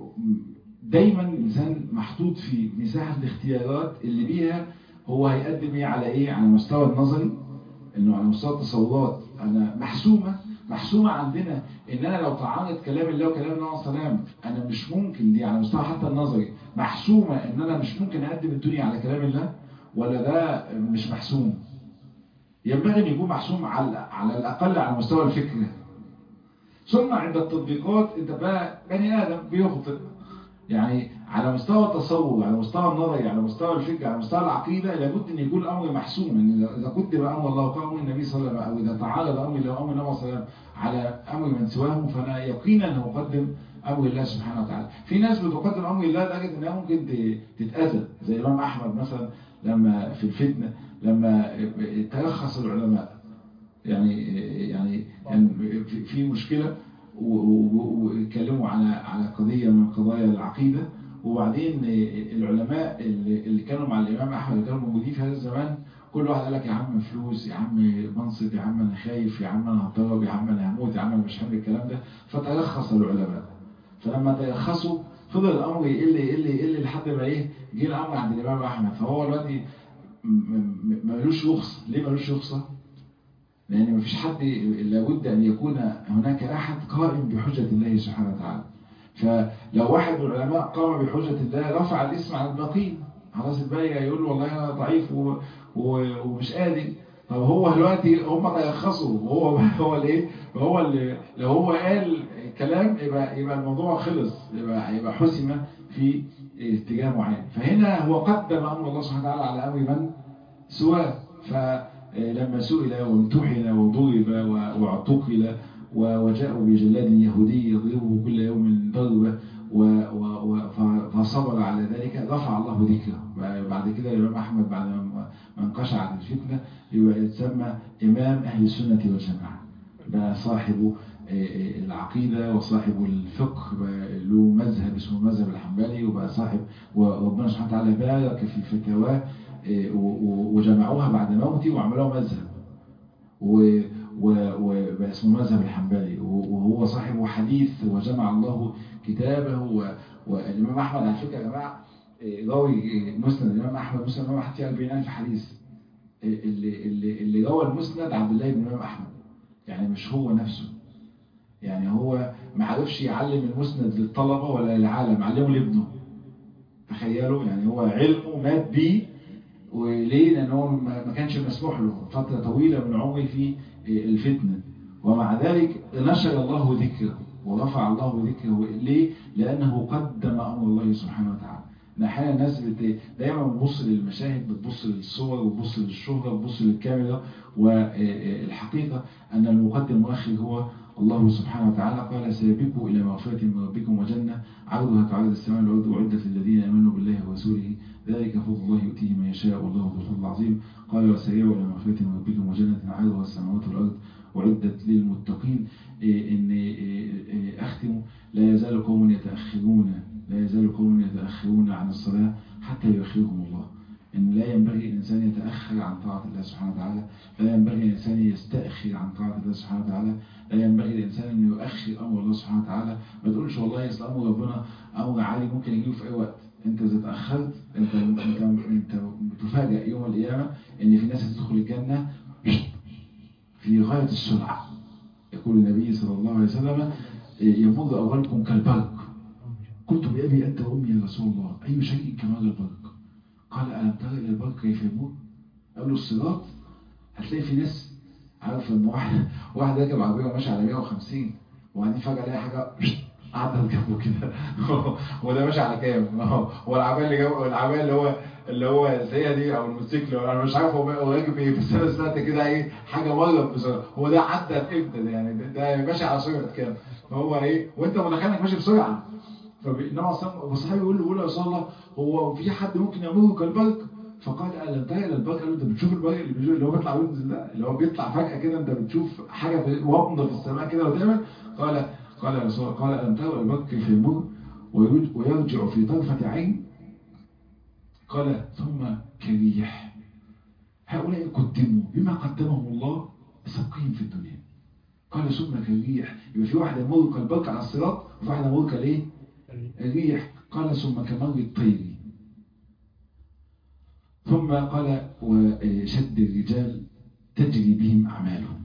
دايما الإنسان محطوط في مساحة الاختيارات اللي بيها هو هيقدم ايه على ايه على المستوى النظري انه على مستوى التصورات انا محسومة محسومة عندنا ان انا لو تعارض كلام الله وكلام الله عليه السلام انا مش ممكن دي على مستوى حتى النظري محسومة ان انا مش ممكن اقدم الدنيا على كلام الله ولا ده مش محسوم ينبغي ان يكون محسوم على على الاقل على مستوى الفكر ثم عند التطبيقات انت بقى بني ادم بيخطئ يعني على مستوى التصور على مستوى النظري على مستوى الفكر على مستوى العقيدة لابد ان يكون الامر محسوم ان اذا قدم امر الله وقام النبي صلى الله عليه وسلم او اذا تعارض امر الله وامر النبي صلى الله عليه وسلم على امر من سواه فانا يقينا انه مقدم امر الله سبحانه وتعالى في ناس بتقدم امر الله لدرجه انها ممكن تتاذى زي الامام احمد مثلا لما في الفتنه لما تلخص العلماء يعني يعني, يعني في مشكله واتكلموا على على قضيه من قضايا العقيده وبعدين العلماء اللي كانوا مع الإمام أحمد اللي كانوا موجودين في هذا الزمان كل واحد قال لك يا عم فلوس يا عم منصب يا عم أنا خايف يا عم أنا هضرب يا عم أنا هموت يا عم أنا مش حامل الكلام ده فتلخص العلماء فلما تلخصوا فضل الأمر يقل يقل يقل لحد ما إيه جه الأمر عند الإمام أحمد فهو دلوقتي ملوش رخصة ليه ملوش رخصة؟ لأن مفيش حد لابد أن يكون هناك أحد قائم بحجة الله سبحانه وتعالى فلو واحد من العلماء قام بحجة الله رفع الاسم عن الباقين خلاص الباقي يقول له والله انا ضعيف و... و... ومش قادر طب هو دلوقتي هم تيخصوا وهو هو الايه هو اللي لو هو قال كلام يبقى يبقى الموضوع خلص يبقى يبقى حسم في اتجاه معين فهنا هو قدم امر الله سبحانه وتعالى على امر من سواه فلما سئل وامتحن وضرب واعتقل وجاءوا بجلاد يهودي يضربه كل يوم ضربة فصبر على ذلك رفع الله ذكره بعد كده الإمام أحمد بعد ما انقشعت الفتنة يبقى يتسمى إمام أهل السنة والجماعة بقى صاحب العقيدة وصاحب الفقه له مذهب اسمه المذهب الحنبلي وبقى صاحب وربنا سبحانه وتعالى بارك في فتاواه وجمعوها بعد موته وعملوها مذهب وبقى اسمه المذهب الحنبلي وهو صاحب حديث وجمع الله كتابه والإمام أحمد على فكرة يا جماعة راوي مسند الإمام أحمد مسند الإمام أحمد فيه 40000 حديث اللي اللي اللي روى المسند عبد الله بن الإمام أحمد يعني مش هو نفسه يعني هو ما عرفش يعلم المسند للطلبة ولا للعالم علمه لابنه تخيلوا يعني هو علمه مات بيه وليه لان هو ما كانش مسموح له فترة طويلة من عمره في الفتنة ومع ذلك نشر الله ذكره ورفع الله ذكره ليه لانه قدم امر الله سبحانه وتعالى ان احيانا الناس بت... دايما بتبص للمشاهد بتبص للصور وبتبص للشهرة بتبص للكاميرا والحقيقة ان المقدم المؤخر هو الله سبحانه وتعالى قال سيبقوا إلى مغفرة من ربكم وجنة عرضها كعرض السماء والأرض وعدت للذين آمنوا بالله ورسوله ذلك فضل الله يؤتيه من يشاء والله ذو الفضل العظيم قال وسيروا إلى مغفرة من ربكم وجنة عرضها السماوات والأرض وعدت للمتقين إن أختم لا يزال قوم يتأخرون لا يزال قوم يتأخرون عن الصلاة حتى يؤخرهم الله إن لا ينبغي الإنسان يتأخر عن طاعة الله سبحانه وتعالى لا ينبغي الإنسان يستأخر عن طاعة الله سبحانه وتعالى لا ينبغي الإنسان أن يؤخر أمر الله سبحانه وتعالى ما تقولش والله يصل أمر ربنا أمر عالي ممكن يجيه في أي وقت أنت إذا تأخرت أنت, أنت, أنت بتفاجأ يوم القيامة إن في ناس هتدخل الجنة في غاية السرعة يقول النبي صلى الله عليه وسلم يمر أولكم كالبرق قلت بأبي أنت وأمي يا رسول الله أي شيء كمال البرق قال ألم ترى إلى البرق كيف يمر قالوا الصراط هتلاقي في ناس عارف ان واحد واحد راكب عربيه وماشي على 150 وبعدين فجاه الاقي حاجه قعدت جنبه كده هو ده ماشي على كام هو العربيه اللي جنبه العربيه اللي هو اللي هو زي دي او الموتوسيكل انا مش عارف هو راكب ايه بس انا سمعت كده ايه حاجه مرت بسرعه هو ده عدت امتى ده يعني ده ماشي على سرعه كام فهو ايه وانت متخيلك ماشي بسرعه فانما صاحبي يقول له يقول له يا الله هو في حد ممكن يعمله كالبرق فقال ألم ترى إلى البرق قال له أنت بتشوف البرق اللي بيجي اللي هو بيطلع وينزل ده اللي هو بيطلع فجأة كده أنت بتشوف حاجة في ومضة في السماء كده وتعمل قال قال يا رسول قال ألم ترى إلى البرق كيف يمر ويرجع في طرفة عين قال ثم كريح هؤلاء قدموا بما قدمهم الله سبقين في الدنيا قال ثم كريح يبقى في واحد يمر كالبرق على الصراط وفي واحد يمر كالايه الريح قال ثم كمر الطير ثم قال وشد الرجال تجري بهم أعمالهم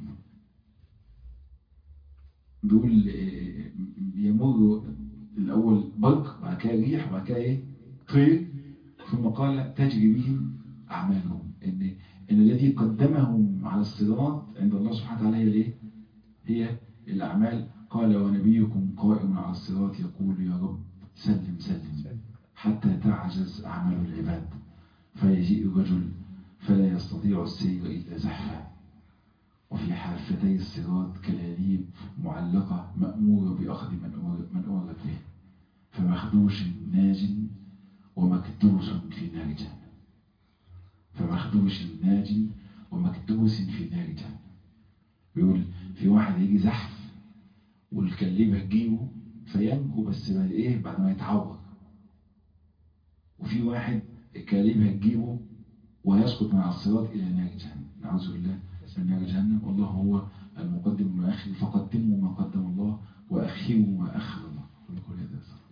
بيقول يمر الأول برق بعد كده ريح بعد كده ايه طير ثم قال تجري بهم أعمالهم إن, إن الذي قدمهم على الصراط عند الله سبحانه وتعالى هي الايه هي الأعمال قال ونبيكم قائم على الصراط يقول يا رب سلم سلم حتى تعجز أعمال العباد فيجيء الرجل فلا يستطيع السير إلا زحفا وفي حافتي الصراط كلاليب معلقة مأمورة بأخذ من من أمرت به فمخدوش ناج ومكدوس في نار جهنم فمخدوش ناج ومكدوس في نار جهنم بيقول في واحد يجي زحف والكليبة تجيبه فينجو بس بعد ايه بعد ما يتعور وفي واحد الكليبة تجيبه ويسقط من على الصراط إلى نار جهنم نعوذ بالله من نار جهنم والله هو المقدم والمؤخر فقدموا ما قدم الله وأخروا ما أخر الله